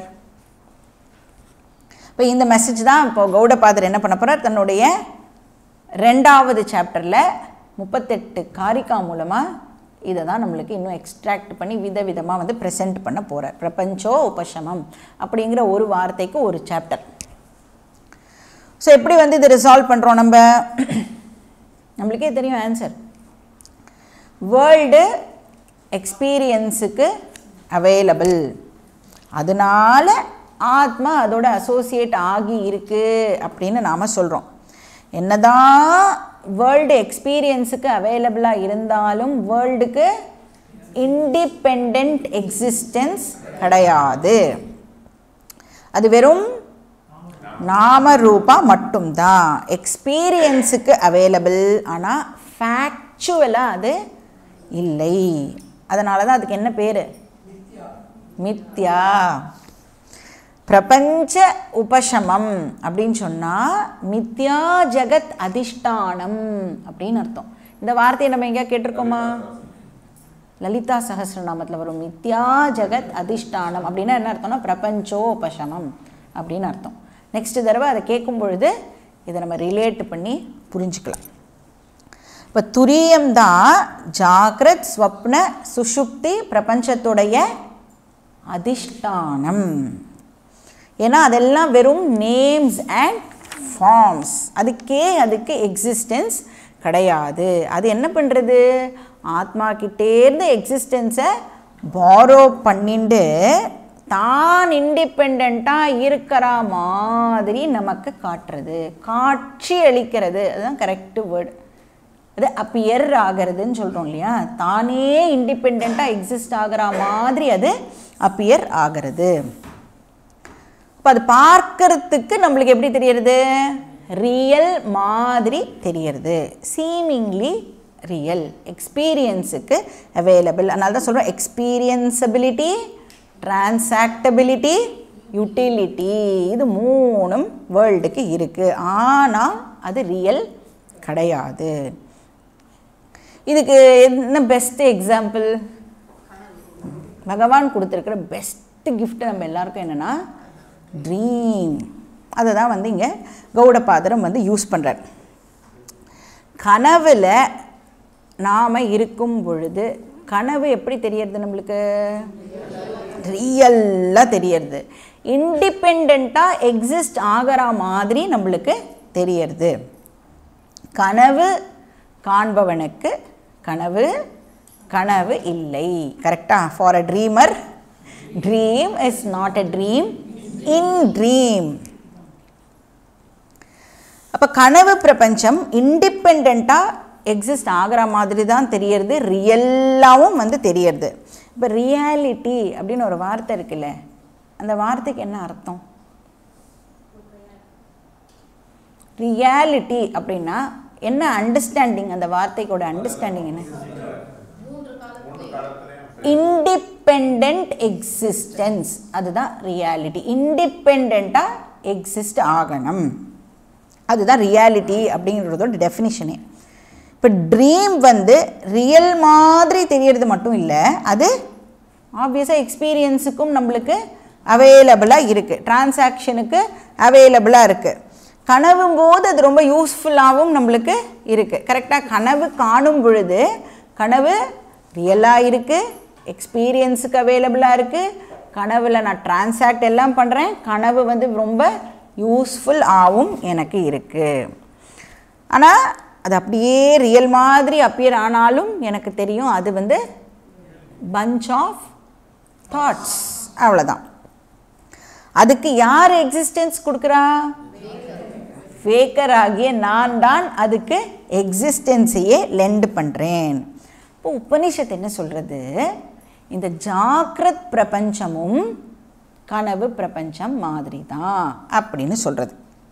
இப்போ இந்த மெசேஜ் தான் இப்போ கௌடபாதர் என்ன பண்ண போகிறார் தன்னுடைய ரெண்டாவது சாப்டரில் முப்பத்தெட்டு காரிக்கா மூலமாக இதை தான் நம்மளுக்கு இன்னும் எக்ஸ்ட்ராக்ட் பண்ணி விதவிதமாக வந்து ப்ரெசென்ட் பண்ண போகிறார் பிரபஞ்சோ உபசமம் அப்படிங்கிற ஒரு வார்த்தைக்கு ஒரு சாப்டர் ஸோ எப்படி வந்து இது ரிசால்வ் பண்ணுறோம் நம்ம நம்மளுக்கே தெரியும் ஆன்சர் வேர்ல்டு எக்ஸ்பீரியன்ஸுக்கு அவைலபிள் அதனால் ஆத்மா அதோட அசோசியேட் ஆகி இருக்கு அப்படின்னு நாம் சொல்கிறோம் என்னதான் வேர்ல்டு எக்ஸ்பீரியன்ஸுக்கு அவைலபிளாக இருந்தாலும் வேர்ல்டுக்கு இண்டிபெண்ட் எக்ஸிஸ்டன்ஸ் கிடையாது அது வெறும் நாம ரூபா மட்டும்தான் எக்ஸ்பீரியன்ஸுக்கு அவைலபிள் ஆனால் ஃபேக்சுவலாக அது இல்லை அதனால தான் அதுக்கு என்ன பேர் மித்யா பிரபஞ்ச உபசமம் அப்படின்னு சொன்னால் மித்யா ஜெகத் அதிஷ்டானம் அப்படின்னு அர்த்தம் இந்த வார்த்தையை நம்ம எங்கேயா கேட்டிருக்கோமா லலிதா சஹஸ்ரநாமத்தில் வரும் மித்யா ஜெகத் அதிஷ்டானம் அப்படின்னா என்ன அர்த்தம்னா பிரபஞ்சோபசமம் அப்படின்னு அர்த்தம் நெக்ஸ்ட் தடவை அதை கேட்கும் பொழுது இதை நம்ம ரிலேட் பண்ணி புரிஞ்சுக்கலாம் இப்போ துரியம் தான் ஜாகிரத் ஸ்வப்ன சுஷுப்தி பிரபஞ்சத்துடைய அதிஷ்டானம் ஏன்னா அதெல்லாம் வெறும் நேம்ஸ் அண்ட் ஃபார்ம்ஸ் அதுக்கே அதுக்கு எக்ஸிஸ்டன்ஸ் கிடையாது அது என்ன பண்ணுறது ஆத்மா கிட்டேருந்து எக்ஸிஸ்டன்ஸை பாரோ பண்ணிண்டு தான் இண்டிபெண்ட்டாக இருக்கிற மாதிரி நமக்கு காட்டுறது காட்சி அளிக்கிறது அதுதான் கரெக்டு வேர்டு அது அப்பியர் ஆகிறதுன்னு சொல்கிறோம் இல்லையா தானே இண்டிபெண்ட்டாக எக்ஸிஸ்ட் ஆகிற மாதிரி அது அப்பியர் ஆகிறது இப்போ அது பார்க்கறதுக்கு நம்மளுக்கு எப்படி தெரியறது ரியல் மாதிரி தெரியறது சீமிங்லி ரியல் எக்ஸ்பீரியன்ஸுக்கு அவைலபிள் அதனால தான் சொல்கிறோம் எக்ஸ்பீரியன்சபிலிட்டி டிரான்சாக்டபிலிட்டி யூட்டிலிட்டி இது மூணும் வேர்ல்டுக்கு இருக்குது ஆனால் அது ரியல் கிடையாது இதுக்கு என்ன பெஸ்ட் எக்ஸாம்பிள் பகவான் கொடுத்துருக்கிற பெஸ்ட் gift நம்ம எல்லாருக்கும் என்னென்னா ட்ரீம் அதை தான் வந்து இங்கே கௌடபாதரம் வந்து யூஸ் பண்ணுறார் கனவில் நாம் இருக்கும் பொழுது கனவு எப்படி தெரியறது நம்மளுக்கு ரியல்லாக தெரியறது இண்டிபெண்ட்டாக எக்ஸிஸ்ட் ஆகிற மாதிரி நம்மளுக்கு தெரியறது கனவு காண்பவனுக்கு கனவு கனவு இல்லை கரெக்டா for a dreamer dream is not a dream in dream அப்போ கனவு பிரபஞ்சம் இண்டிபெண்ட்டாக எக்ஸிஸ்ட் ஆகிற மாதிரி தான் தெரியறது ரியல்லாகவும் வந்து தெரியறது இப்போ ரியாலிட்டி அப்படின்னு ஒரு வார்த்தை இருக்குல்ல அந்த வார்த்தைக்கு என்ன அர்த்தம் ரியாலிட்டி அப்படின்னா என்ன அண்டர்ஸ்டாண்டிங் அந்த வார்த்தைக்கோட அண்டர்ஸ்டாண்டிங் என்ன இண்டிபெண்ட் எக்ஸிஸ்டன்ஸ் அதுதான் ரியாலிட்டி இண்டிபெண்ட்டாக எக்ஸிஸ்ட் ஆகணும் அதுதான் ரியாலிட்டி அப்படிங்கிறதோட டெஃபினிஷனே இப்போ ட்ரீம் வந்து ரியல் மாதிரி தெரியறது மட்டும் இல்லை அது ஆப்வியஸாக எக்ஸ்பீரியன்ஸுக்கும் நம்மளுக்கு அவைலபிளாக இருக்குது டிரான்சாக்ஷனுக்கு அவைலபிளாக இருக்குது கனவும் போது அது ரொம்ப யூஸ்ஃபுல்லாகவும் நம்மளுக்கு இருக்குது கரெக்டாக கனவு காணும் பொழுது கனவு ரியலாக இருக்குது எக்ஸ்பீரியன்ஸுக்கு அவைலபிளாக இருக்குது கனவில் நான் டிரான்சாக்ட் எல்லாம் பண்ணுறேன் கனவு வந்து ரொம்ப யூஸ்ஃபுல் ஆகும் எனக்கு இருக்குது ஆனால் அது அப்படியே ரியல் மாதிரி அப்பியர் ஆனாலும் எனக்கு தெரியும் அது வந்து பஞ்ச் ஆஃப் தாட்ஸ் அவ்வளோதான் அதுக்கு யார் எக்ஸிஸ்டன்ஸ் கொடுக்குறா ஃபேக்கர் ஆகிய நான் தான் அதுக்கு எக்ஸிஸ்டன்ஸையே லெண்ட் பண்ணுறேன் இப்போ உபனிஷத் என்ன சொல்கிறது இந்த ஜாக்கிரத் பிரபஞ்சமும் கனவு பிரபஞ்சம் மாதிரி தான் அப்படின்னு சொல்கிறது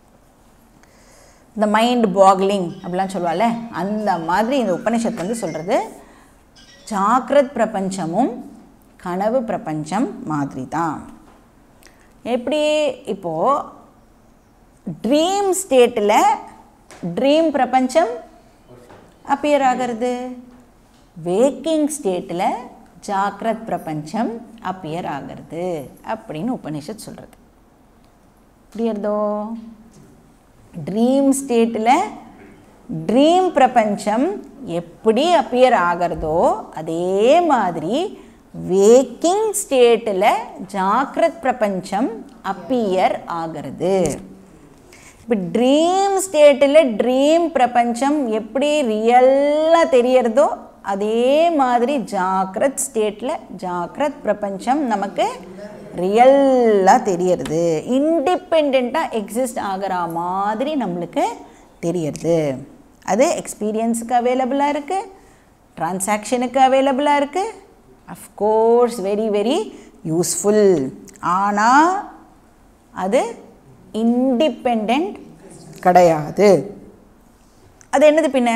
இந்த மைண்ட் பாக்லிங் அப்படிலாம் சொல்லுவாள்ல அந்த மாதிரி இந்த உபனிஷத் வந்து சொல்கிறது ஜாக்கிரத் பிரபஞ்சமும் கனவு பிரபஞ்சம் மாதிரி தான் எப்படி இப்போது ட்ரீம் ஸ்டேட்டில் ட்ரீம் பிரபஞ்சம் அப்பியர் ஆகிறது வேக்கிங் ஸ்டேட்டில் ஜாக்கிரத் பிரபஞ்சம் அப்பியர் ஆகிறது அப்படின்னு உபனிஷத் சொல்கிறது புரியுறதோ ட்ரீம் ஸ்டேட்டில் ட்ரீம் பிரபஞ்சம் எப்படி அப்பியர் ஆகிறதோ அதே மாதிரி வேக்கிங் ஸ்டேட்டில் ஜாக்கிரத் பிரபஞ்சம் அப்பியர் ஆகிறது இப்போ ட்ரீம் ஸ்டேட்டில் ட்ரீம் பிரபஞ்சம் எப்படி ரியலாக தெரியறதோ அதே மாதிரி ஜாக்கிரத் ஸ்டேட்டில் ஜாக்கிரத் பிரபஞ்சம் நமக்கு ரியலாக தெரியறது இண்டிபெண்ட்டாக எக்ஸிஸ்ட் ஆகிற மாதிரி நம்மளுக்கு தெரியறது அது எக்ஸ்பீரியன்ஸுக்கு அவைலபிளாக இருக்குது ட்ரான்சாக்ஷனுக்கு அவைலபிளாக இருக்குது அஃப்கோர்ஸ் வெரி வெரி யூஸ்ஃபுல் ஆனால் அது இண்டிபெண்ட் கிடையாது அது என்னது பின்ன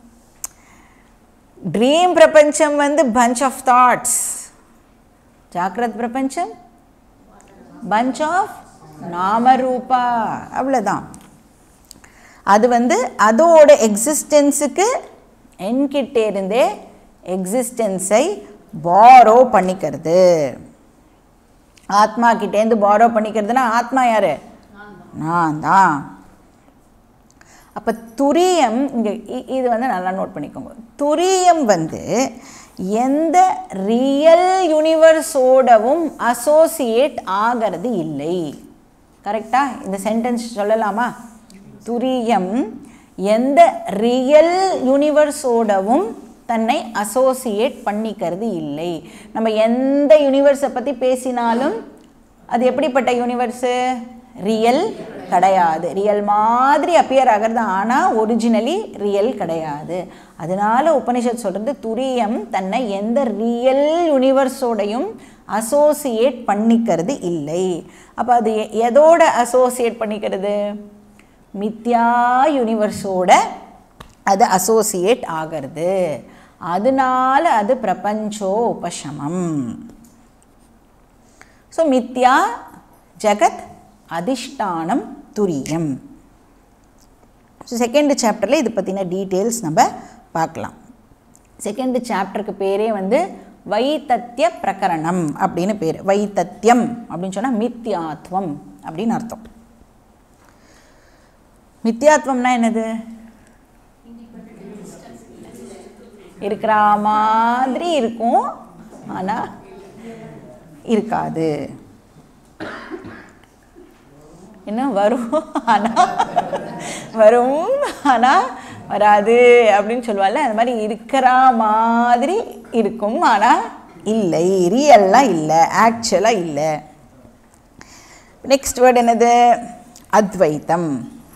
ட்ரீம் பிரபஞ்சம் வந்து பஞ்ச் ஆஃப் தாட்ஸ் ஜாக்கிரத் பிரபஞ்சம் பஞ்ச் ஆஃப் நாமரூபா அவ்வளோதான் அது வந்து அதோட எக்ஸிஸ்டன்ஸுக்கு என்கிட்ட இருந்தே எக்ஸிஸ்டன்ஸை பாரோ பண்ணிக்கிறது ஆத்மா கிட்டேருந்து பாரோ பண்ணிக்கிறதுனா ஆத்மா யாரு நான் தான் அப்போ துரியம் இங்கே இது வந்து நல்லா நோட் பண்ணிக்கோங்க துரியம் வந்து எந்த ரியல் யூனிவர்ஸோடவும் அசோசியேட் ஆகிறது இல்லை கரெக்டா இந்த சென்டென்ஸ் சொல்லலாமா துரியம் எந்த ரியல் யூனிவர்ஸோடவும் தன்னை அசோசியேட் பண்ணிக்கிறது இல்லை நம்ம எந்த யூனிவர்ஸை பற்றி பேசினாலும் அது எப்படிப்பட்ட யூனிவர்ஸு ரியல் கிடையாது ரியல் மாதிரி அப்பியர் ஆகிறது ஆனால் ஒரிஜினலி ரியல் கிடையாது அதனால உபனிஷத் சொல்கிறது துரியம் தன்னை எந்த ரியல் யூனிவர்ஸோடையும் அசோசியேட் பண்ணிக்கிறது இல்லை அப்போ அது எ- எதோட அசோசியேட் பண்ணிக்கிறது மித்யா யூனிவர்ஸோட அது அசோசியேட் ஆகிறது அதனால அது பிரபஞ்சோ உபசமம் ஸோ மித்யா ஜகத் அதிஷ்டானம் துரியம் ஸோ செகண்ட் சாப்டரில் இது பற்றின டீட்டெயில்ஸ் நம்ம பார்க்கலாம் செகண்ட் சாப்டருக்கு பேரே வந்து வைத்தத்திய பிரகரணம் அப்படின்னு பேர் வைத்தத்தியம் அப்படின்னு சொன்னால் மித்யாத்வம் அப்படின்னு அர்த்தம் மித்யாத்வம்னா என்னது இருக்கிற மாதிரி இருக்கும் ஆனால் இருக்காது என்ன வரும் ஆனால் வரும் ஆனால் வராது அப்படின்னு சொல்லுவாள்ல அந்த மாதிரி இருக்கிற மாதிரி இருக்கும் ஆனால் இல்லை ரியல்லாம் இல்லை ஆக்சுவலாக இல்லை நெக்ஸ்ட் வேர்டு என்னது அத்வைத்தம்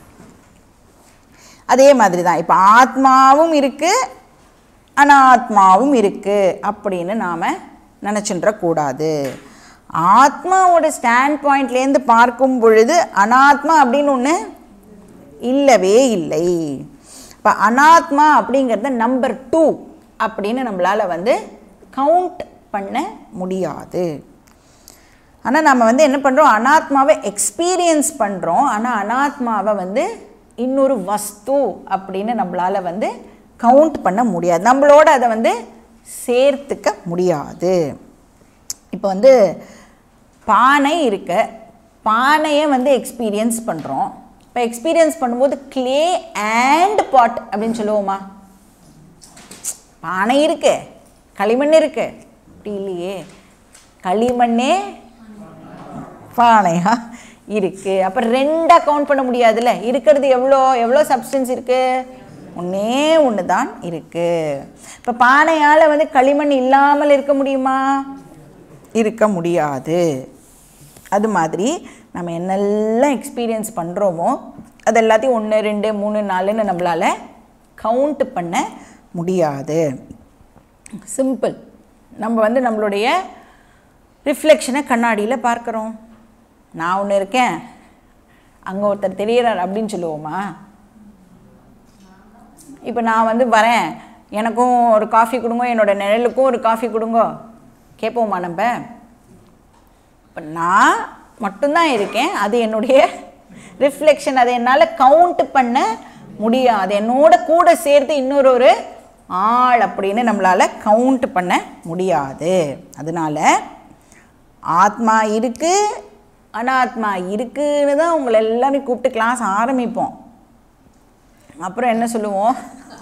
அதே மாதிரி தான் இப்போ ஆத்மாவும் இருக்குது அனாத்மாவும் இருக்குது அப்படின்னு நாம் நினச்சின்றக்கூடாது ஆத்மாவோட ஸ்டாண்ட் பாயிண்ட்லேருந்து பார்க்கும் பொழுது அனாத்மா அப்படின்னு ஒன்று இல்லவே இல்லை இப்போ அனாத்மா அப்படிங்கிறத நம்பர் டூ அப்படின்னு நம்மளால் வந்து கவுண்ட் பண்ண முடியாது ஆனால் நம்ம வந்து என்ன பண்ணுறோம் அனாத்மாவை எக்ஸ்பீரியன்ஸ் பண்ணுறோம் ஆனால் அனாத்மாவை வந்து இன்னொரு வஸ்து அப்படின்னு நம்மளால் வந்து கவுண்ட் பண்ண முடியாது நம்மளோட அதை வந்து சேர்த்துக்க முடியாது இப்போ வந்து பானை இருக்க பானையை வந்து எக்ஸ்பீரியன்ஸ் பண்ணுறோம் இப்போ எக்ஸ்பீரியன்ஸ் பண்ணும்போது க்ளே அண்ட் பாட் அப்படின்னு சொல்லுவோமா பானை இருக்கு களிமண் இருக்கு அப்படி இல்லையே களிமண்ணே பானையா இருக்கு அப்போ ரெண்டாக கவுண்ட் பண்ண முடியாதுல்ல இருக்கிறது எவ்வளோ எவ்வளோ சப்ஸ்டன்ஸ் இருக்கு ஒன்றே ஒன்று தான் இருக்கு இப்போ பானையால் வந்து களிமண் இல்லாமல் இருக்க முடியுமா இருக்க முடியாது அது மாதிரி நம்ம என்னெல்லாம் எக்ஸ்பீரியன்ஸ் பண்ணுறோமோ அது எல்லாத்தையும் ஒன்று ரெண்டு மூணு நாலுன்னு நம்மளால் கவுண்ட் பண்ண முடியாது சிம்பிள் நம்ம வந்து நம்மளுடைய ரிஃப்ளெக்ஷனை கண்ணாடியில் பார்க்குறோம் நான் ஒன்று இருக்கேன் அங்கே ஒருத்தர் தெரியறார் அப்படின்னு சொல்லுவோமா இப்போ நான் வந்து வரேன் எனக்கும் ஒரு காஃபி கொடுங்க என்னோட நிழலுக்கும் ஒரு காஃபி கொடுங்க கேட்போமா நம்ம இப்போ நான் மட்டும்தான் இருக்கேன் அது என்னுடைய ரிஃப்ளெக்ஷன் அதை என்னால் கவுண்ட் பண்ண முடியாது என்னோட கூட சேர்த்து இன்னொரு ஒரு ஆள் அப்படின்னு நம்மளால் கவுண்ட் பண்ண முடியாது அதனால ஆத்மா இருக்கு அனாத்மா இருக்குன்னு தான் உங்களை எல்லாரையும் கூப்பிட்டு கிளாஸ் ஆரம்பிப்போம் அப்புறம் என்ன சொல்லுவோம்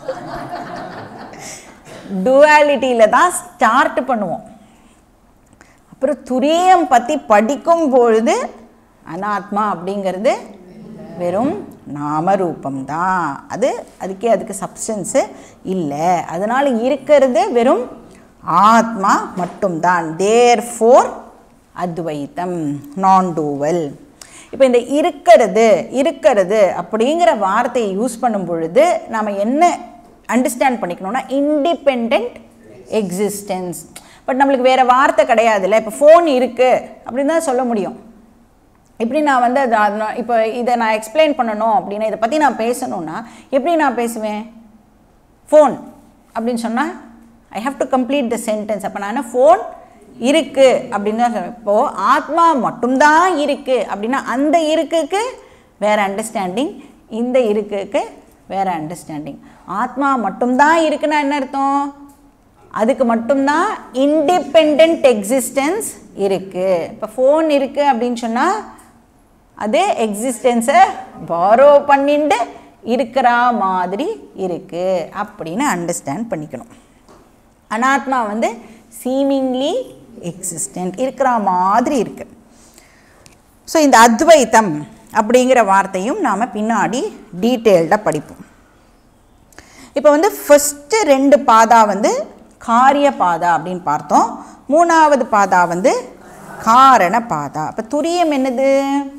டுவாலிட்டியில் தான் ஸ்டார்ட் பண்ணுவோம் அப்புறம் துரியம் பற்றி படிக்கும் பொழுது அனாத்மா அப்படிங்கிறது வெறும் நாமரூபம் தான் அது அதுக்கே அதுக்கு சப்ஸ்டன்ஸு இல்லை அதனால் இருக்கிறது வெறும் ஆத்மா மட்டும்தான் தேர் ஃபோர் அத்வைத்தம் நான் டூவல் இப்போ இந்த இருக்கிறது இருக்கிறது அப்படிங்கிற வார்த்தையை யூஸ் பண்ணும் பொழுது நாம் என்ன அண்டர்ஸ்டாண்ட் பண்ணிக்கணும்னா இண்டிபெண்ட் எக்ஸிஸ்டன்ஸ் பட் நம்மளுக்கு வேறு வார்த்தை கிடையாதுல்ல இப்போ ஃபோன் இருக்குது அப்படின்னு தான் சொல்ல முடியும் எப்படி நான் வந்து அது அது நான் இப்போ இதை நான் எக்ஸ்பிளைன் பண்ணணும் அப்படின்னா இதை பற்றி நான் பேசணும்னா எப்படி நான் பேசுவேன் ஃபோன் அப்படின்னு சொன்னால் I have to complete the sentence அப்போ நான் ஃபோன் இருக்கு அப்படின்னு தான் சொல்றேன். இப்போ ஆத்மா மட்டும்தான் இருக்கு அப்படின்னா அந்த இருக்குக்கு வேற அண்டர்ஸ்டாண்டிங் இந்த இருக்குக்கு வேற அண்டர்ஸ்டாண்டிங் ஆத்மா மட்டும்தான் இருக்குன்னா என்ன அர்த்தம் அதுக்கு மட்டும்தான் இண்டிபெண்ட் எக்ஸிஸ்டன்ஸ் இருக்கு இப்போ ஃபோன் இருக்கு அப்படின்னு சொன்னால் அது எக்ஸிஸ்டன்ஸை பாரோ பண்ணிட்டு இருக்கிற மாதிரி இருக்கு அப்படின்னு அண்டர்ஸ்டாண்ட் பண்ணிக்கணும் அனாத்மா வந்து சீமிங்லி எக்ஸிஸ்டன்ட் இருக்கிற மாதிரி இருக்கு ஸோ இந்த அத்வைத்தம் அப்படிங்கிற வார்த்தையும் நாம் பின்னாடி டீட்டெயில்டாக படிப்போம் இப்போ வந்து ஃபஸ்ட்டு ரெண்டு பாதா வந்து காரிய பாதா அப்படின்னு பார்த்தோம் மூணாவது பாதா வந்து காரண பாதா அப்போ துரியம் என்னது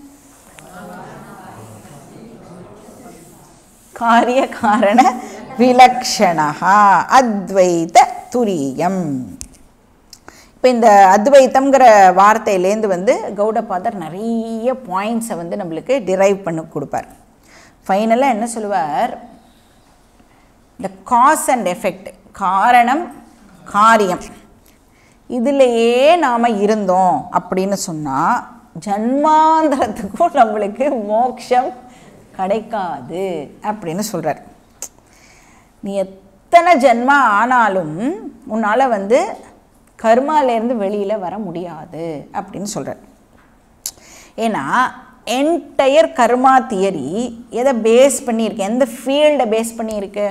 காரிய காரண விலக்ஷணா அத்வைத துரியம் இப்போ இந்த அத்வைத்தம்ங்கிற வார்த்தையிலேருந்து வந்து கௌடபாதர் நிறைய பாயிண்ட்ஸை வந்து நம்மளுக்கு டிரைவ் பண்ணி கொடுப்பார் ஃபைனலாக என்ன சொல்லுவார் இந்த காஸ் அண்ட் எஃபெக்ட் காரணம் காரியம் இதிலேயே நாம் இருந்தோம் அப்படின்னு சொன்னால் ஜன்மாந்தரத்துக்கும் நம்மளுக்கு மோட்சம் கிடைக்காது அப்படின்னு சொல்கிறார் நீ எத்தனை ஜென்மா ஆனாலும் உன்னால் வந்து கர்மாலேருந்து வெளியில் வர முடியாது அப்படின்னு சொல்கிறார் ஏன்னா என்டையர் கர்மா தியரி எதை பேஸ் பண்ணியிருக்கு எந்த ஃபீல்டை பேஸ் பண்ணியிருக்கு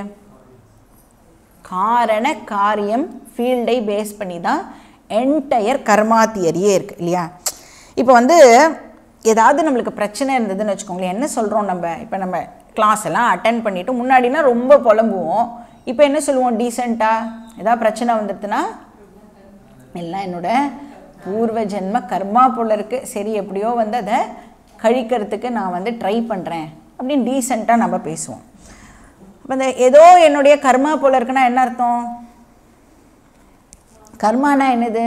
காரண காரியம் ஃபீல்டை பேஸ் பண்ணி தான் என்டையர் கர்மா தியரியே இருக்குது இல்லையா இப்போ வந்து ஏதாவது நம்மளுக்கு பிரச்சனை இருந்ததுன்னு வச்சுக்கோங்களேன் என்ன சொல்கிறோம் நம்ம இப்போ நம்ம கிளாஸ் எல்லாம் அட்டன் பண்ணிவிட்டு முன்னாடினா ரொம்ப புலம்புவோம் இப்போ என்ன சொல்லுவோம் டீசெண்டாக ஏதாவது பிரச்சனை வந்துடுதுன்னா எல்லாம் என்னோட பூர்வ ஜென்ம கர்மா போல இருக்குது சரி எப்படியோ வந்து அதை கழிக்கிறதுக்கு நான் வந்து ட்ரை பண்ணுறேன் அப்படின்னு டீசெண்டாக நம்ம பேசுவோம் அப்போ இந்த ஏதோ என்னுடைய கர்மா போல இருக்குன்னா என்ன அர்த்தம் கர்மானா என்னது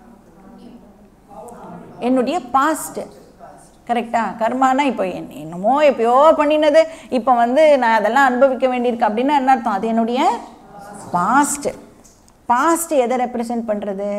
என்னுடைய பாஸ்ட் கரெக்டா கர்மானா இப்போ என் என்னமோ எப்பயோ பண்ணினது இப்போ வந்து நான் அதெல்லாம் அனுபவிக்க வேண்டியிருக்கு அப்படின்னா என்ன அர்த்தம் அது என்னுடைய பாஸ்ட் பாஸ்ட் எதை ரெப்ரசன்ட் பண்ணுறது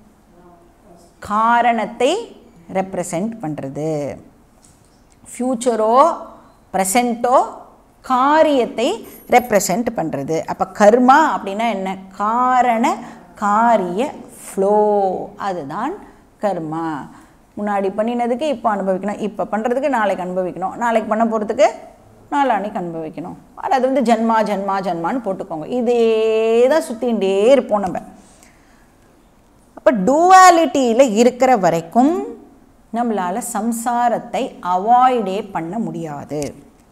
காரணத்தை ரெப்ரசன்ட் பண்ணுறது ஃப்யூச்சரோ ப்ரெசண்ட்டோ காரியத்தை ரெப்ரசன்ட் பண்ணுறது அப்போ கர்மா அப்படின்னா என்ன காரண காரிய ஃப்ளோ அதுதான் கர்மா முன்னாடி பண்ணினதுக்கு இப்போ அனுபவிக்கணும் இப்போ பண்ணுறதுக்கு நாளைக்கு அனுபவிக்கணும் நாளைக்கு பண்ண போகிறதுக்கு நாளான்னைக்கு அனுபவிக்கணும் அது வந்து ஜென்மா ஜென்மா ஜென்மான்னு போட்டுக்கோங்க இதே தான் சுற்றிகிட்டே இருப்போம் நம்ம அப்போ டூவாலிட்டியில் இருக்கிற வரைக்கும் நம்மளால் சம்சாரத்தை அவாய்டே பண்ண முடியாது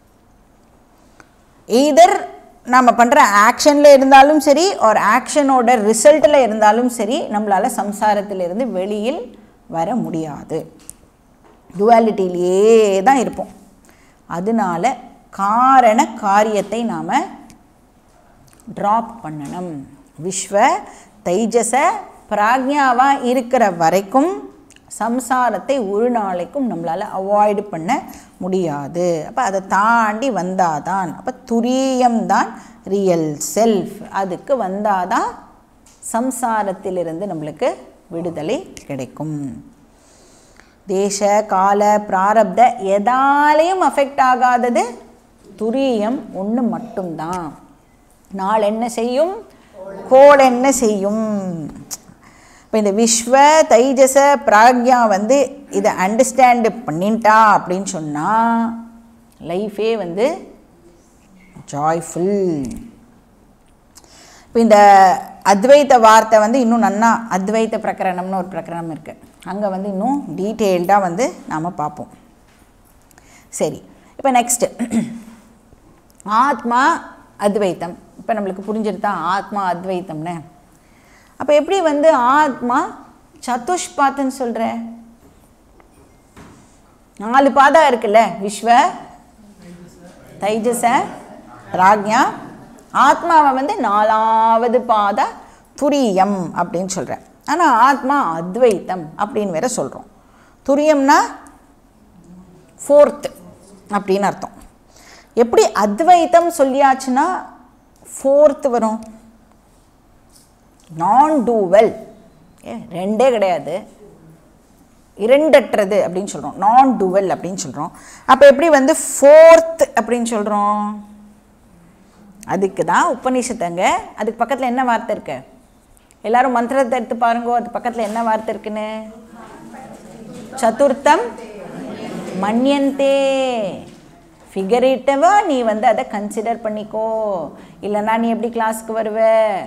எய்தர் நம்ம பண்ணுற ஆக்ஷனில் இருந்தாலும் சரி ஒரு ஆக்ஷனோட ரிசல்ட்டில் இருந்தாலும் சரி நம்மளால் சம்சாரத்திலிருந்து வெளியில் வர முடியாது டுவாலிட்டியிலே தான் இருப்போம் அதனால காரண காரியத்தை நாம் ட்ராப் பண்ணணும் விஸ்வ தைஜச பிராக்ஞாவாக இருக்கிற வரைக்கும் சம்சாரத்தை ஒரு நாளைக்கும் நம்மளால் அவாய்டு பண்ண முடியாது அப்போ அதை தாண்டி வந்தாதான் அப்போ துரியம்தான் ரியல் செல்ஃப் அதுக்கு வந்தாதான் சம்சாரத்திலிருந்து நம்மளுக்கு விடுதலை கிடைக்கும் தேச கால பிராரப்த எதாலையும் அஃபெக்ட் ஆகாதது துரியம் ஒன்று மட்டும்தான் நாள் என்ன செய்யும் கோள் என்ன செய்யும் இப்போ இந்த விஸ்வ தைஜச பிராக்யா வந்து இதை அண்டர்ஸ்டாண்டு பண்ணிட்டா அப்படின்னு சொன்னால் லைஃபே வந்து ஜாய்ஃபுல் இப்போ இந்த அத்வைத்த வார்த்தை வந்து இன்னும் நன்னா அத்வைத்த பிரகரணம்னு ஒரு பிரகரணம் இருக்குது அங்கே வந்து இன்னும் டீட்டெயில்டாக வந்து நாம் பார்ப்போம் சரி இப்போ நெக்ஸ்ட்டு ஆத்மா அத்வைத்தம் இப்போ நம்மளுக்கு புரிஞ்சிருத்தா ஆத்மா அத்வைத்தம்னு அப்போ எப்படி வந்து ஆத்மா சதுஷ்பாத்துன்னு சொல்கிற நாலு பாதா இருக்குல்ல விஸ்வ தைஜச ராக்யா ஆத்மாவை வந்து நாலாவது பாதா துரியம் அப்படின்னு சொல்கிறேன் ஆனால் ஆத்மா அத்வைத்தம் அப்படின்னு வேற சொல்கிறோம் துரியம்னா ஃபோர்த்து அப்படின்னு அர்த்தம் எப்படி அத்வைத்தம் சொல்லியாச்சுன்னா ஃபோர்த்து வரும் நான் டூவெல் ஏ ரெண்டே கிடையாது இரண்டற்றது அப்படின்னு சொல்கிறோம் நான் டுவல் அப்படின்னு சொல்கிறோம் அப்போ எப்படி வந்து ஃபோர்த் அப்படின்னு சொல்கிறோம் அதுக்கு தான் உபநிஷத்துங்க அதுக்கு பக்கத்தில் என்ன வார்த்தை இருக்கு எல்லாரும் மந்திரத்தை எடுத்து பாருங்க அது பக்கத்தில் என்ன வார்த்தை இருக்குன்னு சதுர்த்தம் மன்யந்தே ஃபிகரேட்டிவா நீ வந்து அதை கன்சிடர் பண்ணிக்கோ இல்லைன்னா நீ எப்படி கிளாஸ்க்கு வருவ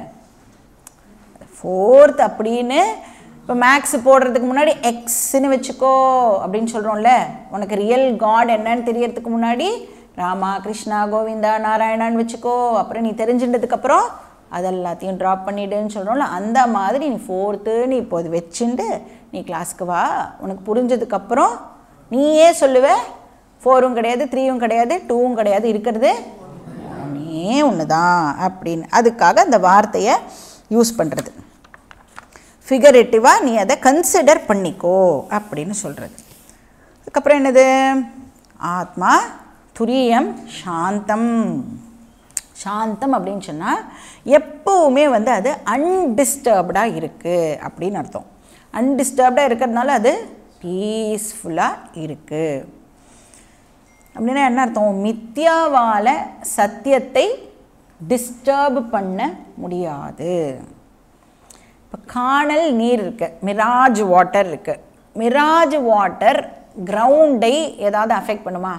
ஃபோர்த் அப்படின்னு இப்போ மேக்ஸ் போடுறதுக்கு முன்னாடி எக்ஸ்ன்னு வச்சுக்கோ அப்படின்னு சொல்கிறோம்ல உனக்கு ரியல் காட் என்னன்னு தெரியறதுக்கு முன்னாடி ராமா கிருஷ்ணா கோவிந்தா நாராயணான்னு வச்சுக்கோ அப்புறம் நீ தெரிஞ்சுட்டதுக்கப்புறம் அது எல்லாத்தையும் ட்ராப் பண்ணிடுன்னு சொல்கிறோம்ல அந்த மாதிரி நீ ஃபோர்த்து நீ இப்போ இது வச்சுண்டு நீ கிளாஸ்க்கு வா உனக்கு புரிஞ்சதுக்கப்புறம் நீயே சொல்லுவ ஃபோரும் கிடையாது த்ரீயும் கிடையாது டூவும் கிடையாது இருக்கிறது ஒன்றே ஒன்று தான் அப்படின்னு அதுக்காக அந்த வார்த்தையை யூஸ் பண்ணுறது ஃபிகரேட்டிவாக நீ அதை கன்சிடர் பண்ணிக்கோ அப்படின்னு சொல்கிறது அதுக்கப்புறம் என்னது ஆத்மா துரியம் சாந்தம் சாந்தம் அப்படின்னு சொன்னால் எப்போவுமே வந்து அது அன்டிஸ்டர்ப்டாக இருக்குது அப்படின்னு அர்த்தம் அன்டிஸ்டர்ப்டாக இருக்கிறதுனால அது பீஸ்ஃபுல்லாக இருக்குது அப்படின்னா என்ன அர்த்தம் மித்யாவால சத்தியத்தை டிஸ்டர்ப் பண்ண முடியாது இப்போ காணல் நீர் இருக்கு மிராஜ் வாட்டர் இருக்கு மிராஜ் வாட்டர் கிரவுண்டை ஏதாவது அஃபெக்ட் பண்ணுமா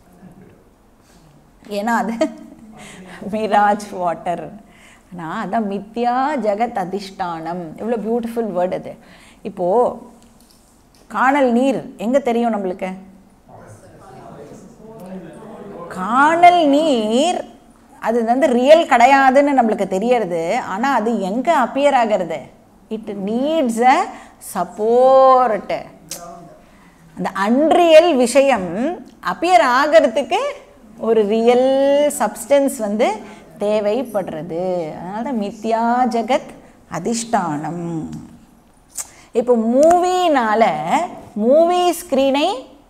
ஏன்னா அது மிராஜ் வாட்டர் ஆனால் அதான் மித்யா ஜெகத் அதிஷ்டானம் எவ்வளோ பியூட்டிஃபுல் வேர்ட் அது இப்போது காணல் நீர் எங்கே தெரியும் நம்மளுக்கு காணல் நீர் அது வந்து ரியல் கிடையாதுன்னு நம்மளுக்கு தெரியறது ஆனால் அது எங்கே அப்பியர் ஆகிறது இட் நீட்ஸ் அ சப்போர்ட் அந்த அன்ரியல் விஷயம் அப்பியர் ஆகிறதுக்கு ஒரு ரியல் சப்ஸ்டன்ஸ் வந்து தேவைப்படுறது அதனால தான் மித்யா ஜெகத் அதிஷ்டானம் இப்போ மூவினால மூவி ஸ்க்ரீனை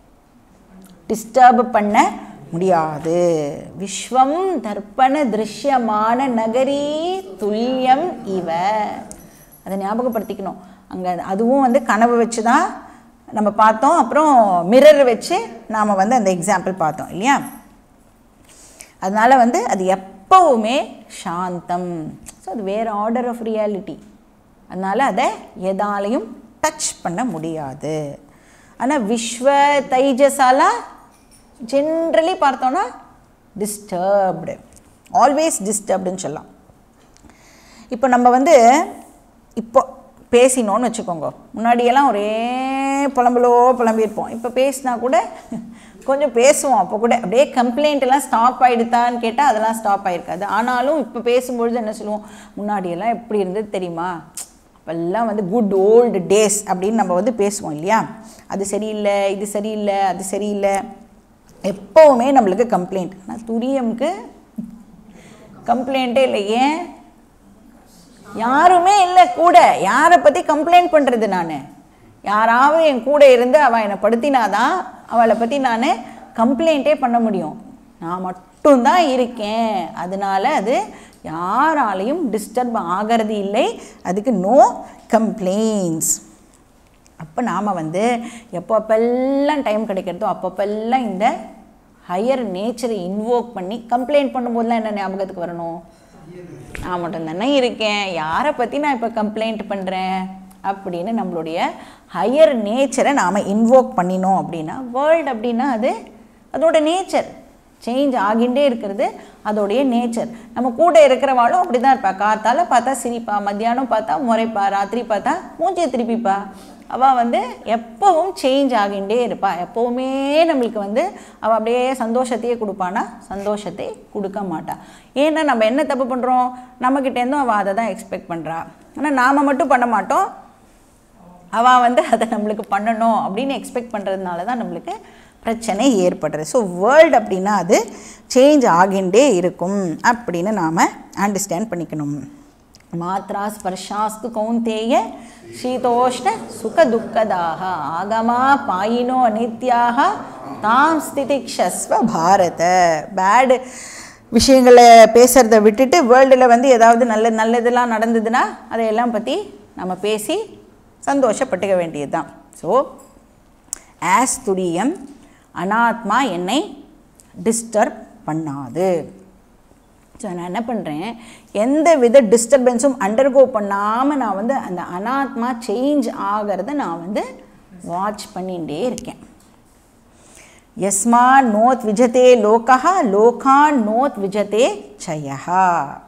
டிஸ்டர்ப் பண்ண முடியாது விஸ்வம் தர்ப்பண திருஷ்யமான நகரி துல்லியம் இவ அதை ஞாபகப்படுத்திக்கணும் அங்கே அதுவும் வந்து கனவு வச்சு தான் நம்ம பார்த்தோம் அப்புறம் மிரர் வச்சு நாம் வந்து அந்த எக்ஸாம்பிள் பார்த்தோம் இல்லையா அதனால் வந்து அது எப்போவுமே சாந்தம் ஸோ அது வேறு ஆர்டர் ஆஃப் ரியாலிட்டி அதனால் அதை எதாலையும் டச் பண்ண முடியாது ஆனால் விஸ்வ தைஜசாலா ஜென்ரலி பார்த்தோன்னா டிஸ்டர்ப்டு ஆல்வேஸ் டிஸ்டர்ப்டுன்னு சொல்லலாம் இப்போ நம்ம வந்து இப்போ பேசினோன்னு வச்சுக்கோங்க முன்னாடியெல்லாம் ஒரே புலம்பலோ புலம்பியிருப்போம் இப்போ பேசினா கூட கொஞ்சம் பேசுவோம் அப்போ கூட அப்படியே கம்ப்ளைண்ட் எல்லாம் ஸ்டாப் ஆகிடுதான்னு கேட்டால் அதெல்லாம் ஸ்டாப் ஆகிருக்காது ஆனாலும் இப்போ பேசும்பொழுது என்ன சொல்லுவோம் முன்னாடியெல்லாம் எப்படி இருந்தது தெரியுமா அப்போல்லாம் வந்து குட் ஓல்டு டேஸ் அப்படின்னு நம்ம வந்து பேசுவோம் இல்லையா அது சரியில்லை இது சரியில்லை அது சரியில்லை எப்போவுமே நம்மளுக்கு கம்ப்ளைண்ட் ஆனால் துரியம்க்கு கம்ப்ளைண்ட்டே இல்லை ஏன் யாருமே இல்லை கூட யாரை பற்றி கம்ப்ளைண்ட் பண்ணுறது நான் யாராவது என் கூட இருந்து அவள் என்னை படுத்தினாதான் அவளை பற்றி நான் கம்ப்ளைண்ட்டே பண்ண முடியும் நான் மட்டும்தான் இருக்கேன் அதனால அது யாராலையும் டிஸ்டர்ப் ஆகிறது இல்லை அதுக்கு நோ கம்ப்ளைண்ட்ஸ் அப்போ நாம் வந்து எப்பப்பெல்லாம் டைம் கிடைக்கிறதோ அப்பப்பெல்லாம் இந்த ஹையர் நேச்சரை இன்வோக் பண்ணி கம்ப்ளைண்ட் பண்ணும்போதெல்லாம் என்ன ஞாபகத்துக்கு வரணும் நான் மட்டும் தானே இருக்கேன் யாரை பற்றி நான் இப்போ கம்ப்ளைண்ட் பண்ணுறேன் அப்படின்னு நம்மளுடைய ஹையர் நேச்சரை நாம் இன்வோக் பண்ணினோம் அப்படின்னா வேர்ல்டு அப்படின்னா அது அதோட நேச்சர் சேஞ்ச் ஆகிண்டே இருக்கிறது அதோடைய நேச்சர் நம்ம கூட இருக்கிறவாளும் அப்படி தான் இருப்பா காத்தால பார்த்தா சிரிப்பா மத்தியானம் பார்த்தா முறைப்பா ராத்திரி பார்த்தா மூஞ்சியை திருப்பிப்பா அவள் வந்து எப்போவும் சேஞ்ச் ஆகிண்டே இருப்பா எப்போவுமே நம்மளுக்கு வந்து அவள் அப்படியே சந்தோஷத்தையே கொடுப்பானா சந்தோஷத்தை கொடுக்க மாட்டா ஏன்னா நம்ம என்ன தப்பு பண்ணுறோம் நம்மக்கிட்டேருந்தும் அவள் அதை தான் எக்ஸ்பெக்ட் பண்ணுறா ஆனால் நாம் மட்டும் பண்ண மாட்டோம் அவள் வந்து அதை நம்மளுக்கு பண்ணணும் அப்படின்னு எக்ஸ்பெக்ட் பண்ணுறதுனால தான் நம்மளுக்கு பிரச்சனை ஏற்படுறது ஸோ வேர்ல்டு அப்படின்னா அது சேஞ்ச் ஆகிண்டே இருக்கும் அப்படின்னு நாம் அண்டர்ஸ்டாண்ட் பண்ணிக்கணும் மாத்ரா ஸ்பர்ஷாஸ்து கௌந்தேய சீதோஷ்ண சுக துக்கதாக ஆகமா பாயினோ நித்யாக தாம் ஸ்திதிக்ஷஸ்வ பாரத பேடு விஷயங்களை பேசுகிறத விட்டுட்டு வேர்ல்டில் வந்து ஏதாவது நல்ல நல்லதெல்லாம் நடந்ததுன்னா அதையெல்லாம் பற்றி நம்ம பேசி சந்தோஷப்பட்டுக்க வேண்டியது தான் ஸோ ஆஸ் துரியம் அனாத்மா என்னை டிஸ்டர்ப் பண்ணாது ஸோ நான் என்ன பண்ணுறேன் எந்த வித டிஸ்டர்பன்ஸும் அண்டர்கோ பண்ணாமல் நான் வந்து அந்த அனாத்மா சேஞ்ச் ஆகிறத நான் வந்து வாட்ச் பண்ணிகிட்டே இருக்கேன் யஸ்மான் நோத் விஜதே லோகா லோகான் நோத் விஜதே சயஹா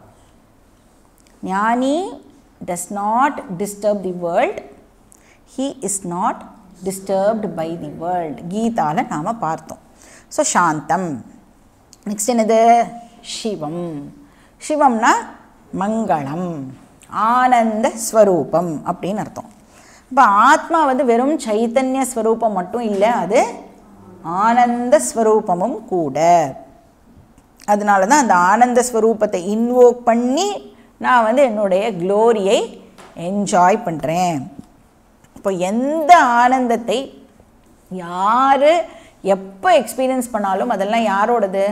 ஞானி does not disturb the world he is not disturbed by the world கீதாவில் நாம் பார்த்தோம் ஸோ சாந்தம் நெக்ஸ்ட் என்னது சிவம் சிவம்னா மங்களம் ஆனந்த ஸ்வரூபம் அப்படின்னு அர்த்தம் இப்போ ஆத்மா வந்து வெறும் சைத்தன்ய ஸ்வரூபம் மட்டும் இல்லை அது ஆனந்த ஸ்வரூபமும் கூட அதனால தான் அந்த ஆனந்த ஸ்வரூபத்தை இன்வோக் பண்ணி நான் வந்து என்னுடைய க்ளோரியை என்ஜாய் பண்ணுறேன் இப்போ எந்த ஆனந்தத்தை யார் எப்போ எக்ஸ்பீரியன்ஸ் பண்ணாலும் அதெல்லாம் யாரோடது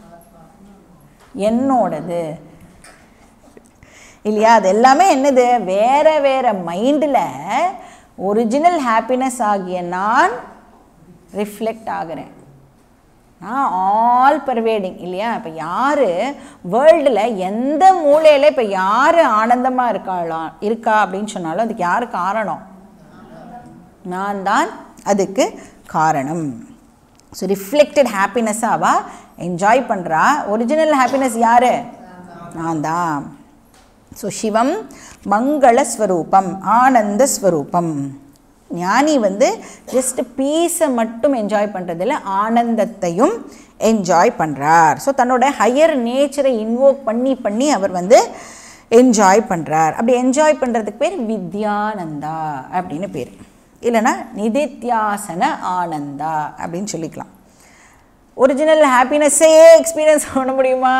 என்னோடது இல்லையா அது எல்லாமே என்னது வேற வேற மைண்டில் ஒரிஜினல் ஹாப்பினஸ் ஆகிய நான் ரிஃப்ளெக்ட் ஆகிறேன் நான் ஆல் பர்வேடிங் இல்லையா இப்போ யார் வேர்ல்டில் எந்த மூலையில் இப்போ யார் ஆனந்தமாக இருக்காளா இருக்கா அப்படின்னு சொன்னாலும் அதுக்கு யார் காரணம் நான் தான் அதுக்கு காரணம் ஸோ ரிஃப்ளெக்டட் ஹாப்பினஸ்ஸை அவள் என்ஜாய் பண்ணுறா ஒரிஜினல் ஹாப்பினஸ் யார் நான் தான் ஸோ சிவம் மங்கள ஸ்வரூபம் ஆனந்த ஸ்வரூபம் ஞானி வந்து ஜஸ்ட் பீஸை மட்டும் என்ஜாய் பண்ணுறதில்ல ஆனந்தத்தையும் என்ஜாய் பண்ணுறார் ஸோ தன்னோட ஹையர் நேச்சரை இன்வோக் பண்ணி பண்ணி அவர் வந்து என்ஜாய் பண்ணுறார் அப்படி என்ஜாய் பண்ணுறதுக்கு பேர் வித்யானந்தா அப்படின்னு பேர் இல்லைன்னா நிதித்தியாசன ஆனந்தா அப்படின்னு சொல்லிக்கலாம் ஒரிஜினல் ஹாப்பினஸ்ஸே எக்ஸ்பீரியன்ஸ் பண்ண முடியுமா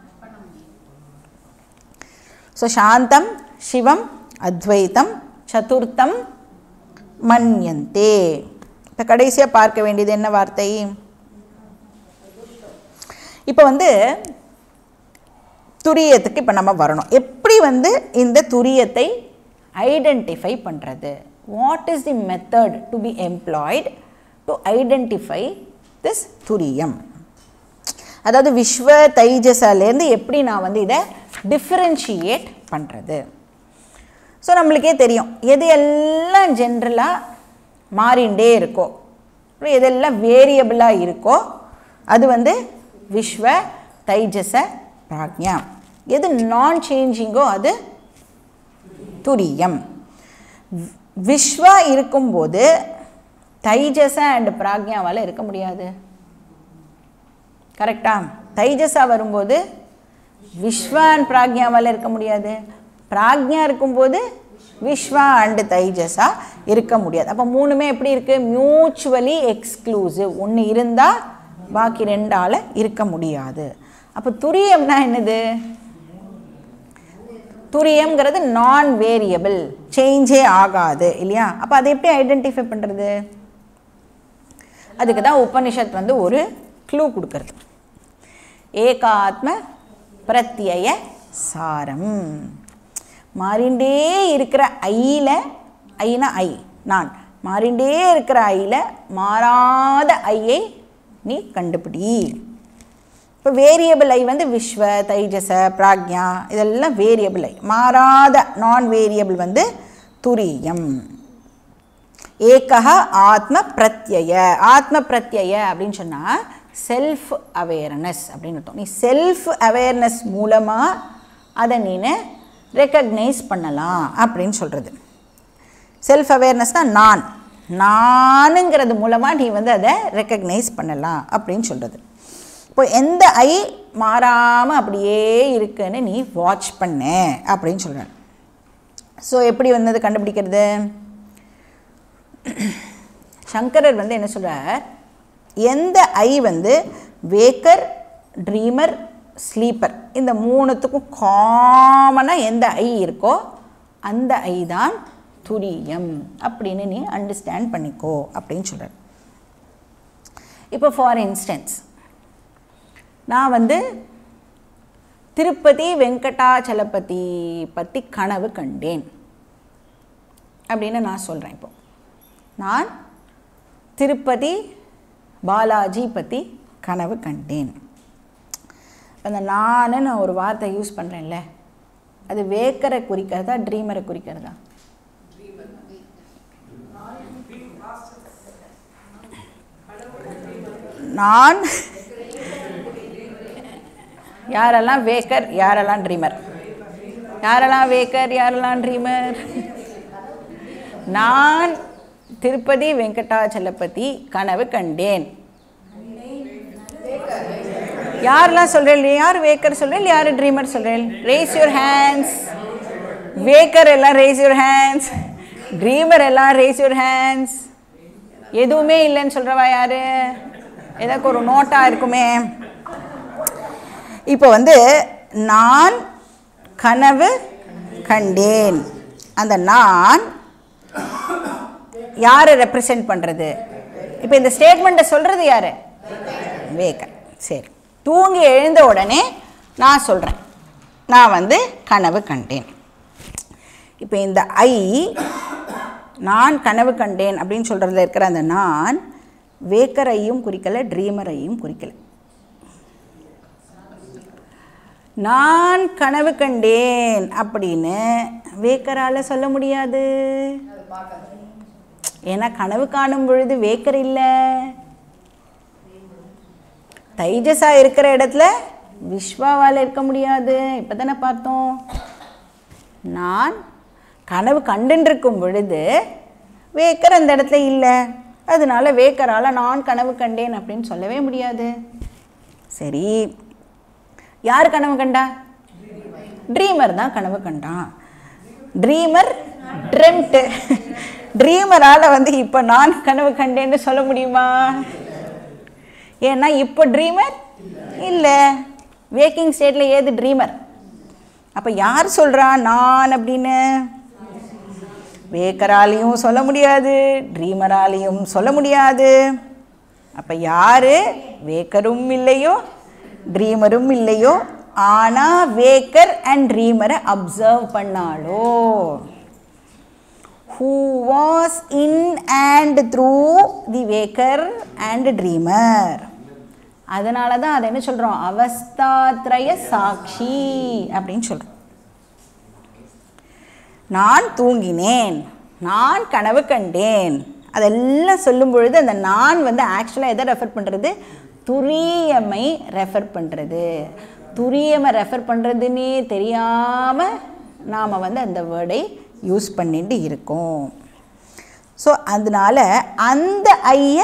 ஸோ சாந்தம் சிவம் அத்வைத்தம் சதுர்த்தம் மன்யந்தே இப்போ கடைசியாக பார்க்க வேண்டியது என்ன வார்த்தை இப்போ வந்து துரியத்துக்கு இப்போ நம்ம வரணும் எப்படி வந்து இந்த துரியத்தை ஐடென்டிஃபை பண்ணுறது what is the method to be employed to identify this துரியம் அதாவது விஸ்வ தைஜசாலேருந்து எப்படி நான் வந்து இதை டிஃப்ரென்ஷியேட் பண்ணுறது ஸோ நம்மளுக்கே தெரியும் எது எல்லாம் ஜென்ரலாக மாறிண்டே இருக்கோ அப்புறம் எதெல்லாம் வேரியபிளாக இருக்கோ அது வந்து விஸ்வ தைஜச பிராக்ஞா எது நான் சேஞ்சிங்கோ அது துரியம் வி- விஸ்வா இருக்கும்போது தைஜச அண்ட் பிராக்ஞாவால் இருக்க முடியாது கரெக்டா தைஜஸா வரும்போது விஸ்வா அண்ட் பிராக்ஞாவால் இருக்க முடியாது பிராக்ஞா இருக்கும்போது விஸ்வா அண்ட் தைஜஸா இருக்க முடியாது அப்போ மூணுமே எப்படி இருக்குது மியூச்சுவலி எக்ஸ்க்ளூசிவ் ஒன்று இருந்தால் பாக்கி ரெண்டால் இருக்க முடியாது அப்போ துரியம்னா என்னது துரியம்ங்கிறது நான் வேரியபிள் சேஞ்சே ஆகாது இல்லையா அப்போ அதை எப்படி ஐடென்டிஃபை பண்ணுறது அதுக்கு தான் உபனிஷத் வந்து ஒரு க்ளூ கொடுக்கறது ஏகாத்ம பிரத்யய சாரம் மாறிண்டே இருக்கிற ஐயில் ஐனா ஐ நான் மாறிண்டே இருக்கிற ஐயில் மாறாத ஐயை நீ கண்டுபிடி இப்போ வேரியபிள் ஐ வந்து விஸ்வ தைஜச பிராக்ஞா இதெல்லாம் வேரியபிள் ஐ மாறாத நான் வேரியபிள் வந்து துரியம் ஏகா ஆத்ம பிரத்யய ஆத்ம பிரத்யய அப்படின்னு சொன்னால் செல்ஃப் அவேர்னஸ் அப்படின்னு அர்த்தம் நீ செல்ஃப் அவேர்னஸ் மூலமாக அதை நீ ரெக்கக்னைஸ் பண்ணலாம் அப்படின்னு சொல்கிறது செல்ஃப் அவேர்னஸ்னால் நான் நானுங்கிறது மூலமாக நீ வந்து அதை ரெக்கக்னைஸ் பண்ணலாம் அப்படின்னு சொல்கிறது இப்போ எந்த ஐ மாறாமல் அப்படியே இருக்குன்னு நீ வாட்ச் பண்ண அப்படின்னு சொல்கிறேன் ஸோ எப்படி வந்து அதை கண்டுபிடிக்கிறது சங்கரர் வந்து என்ன சொல்கிறார் எந்த ஐ வந்து வேக்கர் ட்ரீமர் ஸ்லீப்பர் இந்த மூணுத்துக்கும் காமனாக எந்த ஐ இருக்கோ அந்த ஐ தான் துரியம் அப்படின்னு நீ அண்டர்ஸ்டாண்ட் பண்ணிக்கோ அப்படின்னு சொல்கிறார் இப்போ ஃபார் இன்ஸ்டன்ஸ் நான் வந்து திருப்பதி வெங்கடாச்சலபதி பற்றி கனவு கண்டேன் அப்படின்னு நான் சொல்கிறேன் இப்போ நான் திருப்பதி பாலாஜி பற்றி கனவு கண்டேன் அந்த நான்னு நான் ஒரு வார்த்தை யூஸ் பண்ணுறேன்ல அது வேக்கரை குறிக்கிறதா ட்ரீமரை குறிக்கிறதா நான் யாரெல்லாம் வேக்கர் யாரெல்லாம் ட்ரீமர் யாரெல்லாம் வேக்கர் யாரெல்லாம் ட்ரீமர் நான் திருப்பதி வெங்கடாச்சலபதி கனவு கண்டேன் யாரெல்லாம் சொல்கிறேன் யார் வேக்கர் சொல்கிறேன் யார் ட்ரீமர் சொல்கிறேன் ரேஸ் யுவர் ஹேண்ட்ஸ் வேக்கர் எல்லாம் ரேஸ் யுவர் ஹேண்ட்ஸ் ட்ரீமர் எல்லாம் ரேஸ் யுவர் ஹேண்ட்ஸ் எதுவுமே இல்லைன்னு சொல்கிறவா யார் ஏதாக்கு ஒரு நோட்டாக இருக்குமே இப்போ வந்து நான் கனவு கண்டேன் அந்த நான் யாரை ரெப்ரசன்ட் பண்ணுறது இப்போ இந்த ஸ்டேட்மெண்ட்டை சொல்கிறது யார் வேக்கர் சரி தூங்கி எழுந்த உடனே நான் சொல்கிறேன் நான் வந்து கனவு கண்டேன் இப்போ இந்த ஐ நான் கனவு கண்டேன் அப்படின்னு சொல்கிறதுல இருக்கிற அந்த நான் வேக்கரையும் குறிக்கலை ட்ரீமரையும் குறிக்கலை நான் கனவு கண்டேன் அப்படின்னு வேக்கரால் சொல்ல முடியாது ஏன்னா கனவு காணும் பொழுது வேக்கர் இல்லை தைஜஸா இருக்கிற இடத்துல விஸ்வாவால் இருக்க முடியாது இப்போ தானே பார்த்தோம் நான் கனவு கண்டுன்னு இருக்கும் பொழுது வேக்கர் அந்த இடத்துல இல்லை அதனால வேக்கரால் நான் கனவு கண்டேன் அப்படின்னு சொல்லவே முடியாது சரி யார் கனவு கண்டா ட்ரீமர் தான் கனவு கண்டான் ட்ரீமர் ட்ரெம்ட்டு ட்ரீமரால் வந்து இப்போ நான் கனவு கண்டேன்னு சொல்ல முடியுமா ஏன்னா இப்போ ட்ரீமர் இல்லை வேக்கிங் ஸ்டேட்டில் ஏது ட்ரீமர் அப்போ யார் சொல்கிறா நான் அப்படின்னு வேக்கராலையும் சொல்ல முடியாது ட்ரீமராலையும் சொல்ல முடியாது அப்போ யார் வேக்கரும் இல்லையோ ட்ரீமரும் இல்லையோ ஆனால் வேக்கர் அண்ட் ட்ரீமரை அப்சர்வ் பண்ணாலோ who was in and through the waker and dreamer அதனால தான் அதை என்ன சொல்கிறோம் அவஸ்தாத்ரய சாட்சி அப்படின்னு சொல்கிறோம் நான் தூங்கினேன் நான் கனவு கண்டேன் அதெல்லாம் சொல்லும் பொழுது அந்த நான் வந்து ஆக்சுவலாக எதை ரெஃபர் பண்ணுறது துரியமை ரெஃபர் பண்ணுறது துரியமை ரெஃபர் பண்ணுறதுன்னே தெரியாமல் நாம் வந்து அந்த வேர்டை யூஸ் பண்ணிட்டு இருக்கோம் ஸோ அதனால அந்த ஐய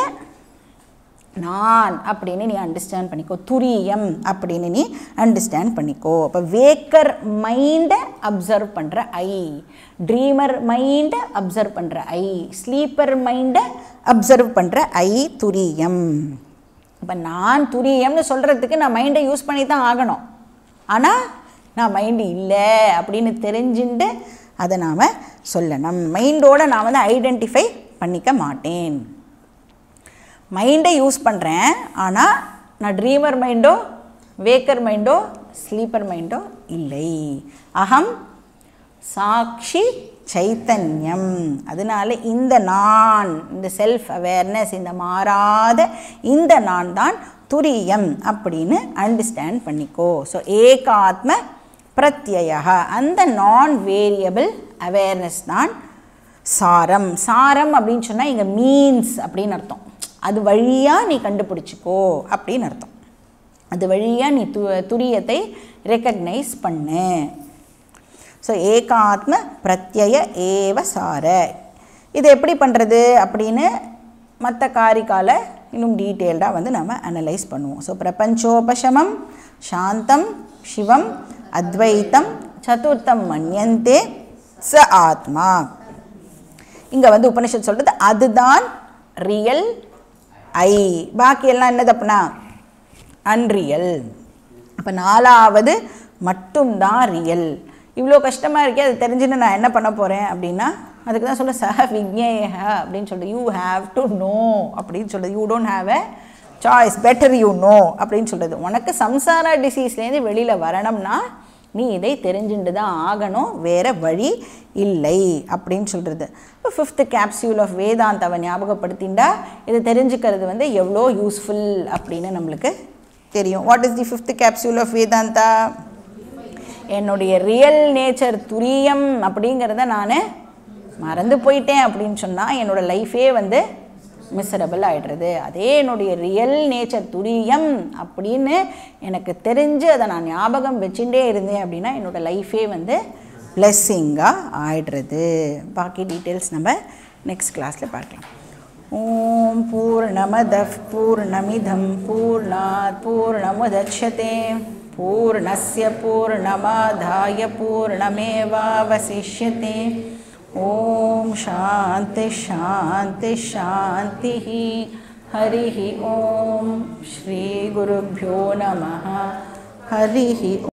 நான் அப்படின்னு நீ அண்டர்ஸ்டாண்ட் பண்ணிக்கோ துரியம் அப்படின்னு நீ அண்டர்ஸ்டாண்ட் பண்ணிக்கோ அப்போ வேக்கர் மைண்டை அப்சர்வ் பண்ணுற ஐ ட்ரீமர் மைண்டை அப்சர்வ் பண்ணுற ஐ ஸ்லீப்பர் மைண்டை அப்சர்வ் பண்ணுற ஐ துரியம் இப்போ நான் துரியம்னு சொல்கிறதுக்கு நான் மைண்டை யூஸ் பண்ணி தான் ஆகணும் ஆனால் நான் மைண்டு இல்லை அப்படின்னு தெரிஞ்சுட்டு அதை நாம் சொல்லணும் மைண்டோடு நான் வந்து ஐடென்டிஃபை பண்ணிக்க மாட்டேன் மைண்டை யூஸ் பண்ணுறேன் ஆனால் நான் ட்ரீமர் மைண்டோ வேக்கர் மைண்டோ ஸ்லீப்பர் மைண்டோ இல்லை அகம் சாட்சி சைத்தன்யம் அதனால இந்த நான் இந்த செல்ஃப் அவேர்னஸ் இந்த மாறாத இந்த நான் தான் துரியம் அப்படின்னு அண்டர்ஸ்டாண்ட் பண்ணிக்கோ ஸோ ஏகாத்ம பிரத்யய அந்த நான் வேரியபிள் அவேர்னஸ் தான் சாரம் சாரம் அப்படின்னு சொன்னால் இங்கே மீன்ஸ் அப்படின்னு அர்த்தம் அது வழியாக நீ கண்டுபிடிச்சிக்கோ அப்படின்னு அர்த்தம் அது வழியாக நீ து துரியத்தை ரெக்கக்னைஸ் பண்ணு ஸோ ஏகாத்ம பிரத்யய ஏவ சார இது எப்படி பண்ணுறது அப்படின்னு மற்ற காரிக்கால இன்னும் டீட்டெயில்டாக வந்து நம்ம அனலைஸ் பண்ணுவோம் ஸோ பிரபஞ்சோபசமம் சாந்தம் சிவம் அத்வைத்தம் சதுர்த்தம் மன்யந்தே ச ஆத்மா இங்கே வந்து உபனிஷத் சொல்கிறது அதுதான் ரியல் ஐ பாக்கி எல்லாம் என்னது அப்படின்னா அன்ரியல் அப்போ நாலாவது மட்டும்தான் ரியல் இவ்வளோ கஷ்டமாக இருக்கே அது தெரிஞ்சுன்னு நான் என்ன பண்ண போகிறேன் அப்படின்னா அதுக்கு தான் சொல்ல சஹ விக்னேய அப்படின்னு சொல்லிட்டு யூ ஹாவ் டு நோ அப்படின்னு சொல்கிறது you don't have a choice better you know அப்படின்னு சொல்கிறது உனக்கு சம்சாரா டிசீஸ்லேருந்து வெளியில் வரணும்னா நீ இதை தெரிஞ்சுட்டு தான் ஆகணும் வேற வழி இல்லை அப்படின்னு சொல்கிறது இப்போ ஃபிஃப்த்து கேப்சியூல் ஆஃப் வேதாந்தாவை ஞாபகப்படுத்திண்டா இதை தெரிஞ்சுக்கிறது வந்து எவ்வளோ யூஸ்ஃபுல் அப்படின்னு நம்மளுக்கு தெரியும் what is the fifth capsule of Vedanta என்னுடைய ரியல் நேச்சர் துரியம் அப்படிங்கிறத நான் மறந்து போயிட்டேன் அப்படின்னு சொன்னால் என்னோடய லைஃபே வந்து மிசரபிள் ஆகிடுறது அதே என்னுடைய ரியல் நேச்சர் துரியம் அப்படின்னு எனக்கு தெரிஞ்சு அதை நான் ஞாபகம் வச்சுட்டே இருந்தேன் அப்படின்னா என்னோடய லைஃபே வந்து பிளெஸ்ஸிங்காக ஆயிடுறது பாக்கி டீட்டெயில்ஸ் நம்ம நெக்ஸ்ட் கிளாஸில் பார்க்கலாம் ॐ पूर्णमदः पूर्णमिदं पूर्णात् पूर्णमुदच्छते पूर्णस्य पूर्णमादाय पूर्णमेवावशिष्यते ॐ शान्तिः शान्तिः शान्तिः हरिः ॐ श्रीगुरुभ्यो नमः हरिः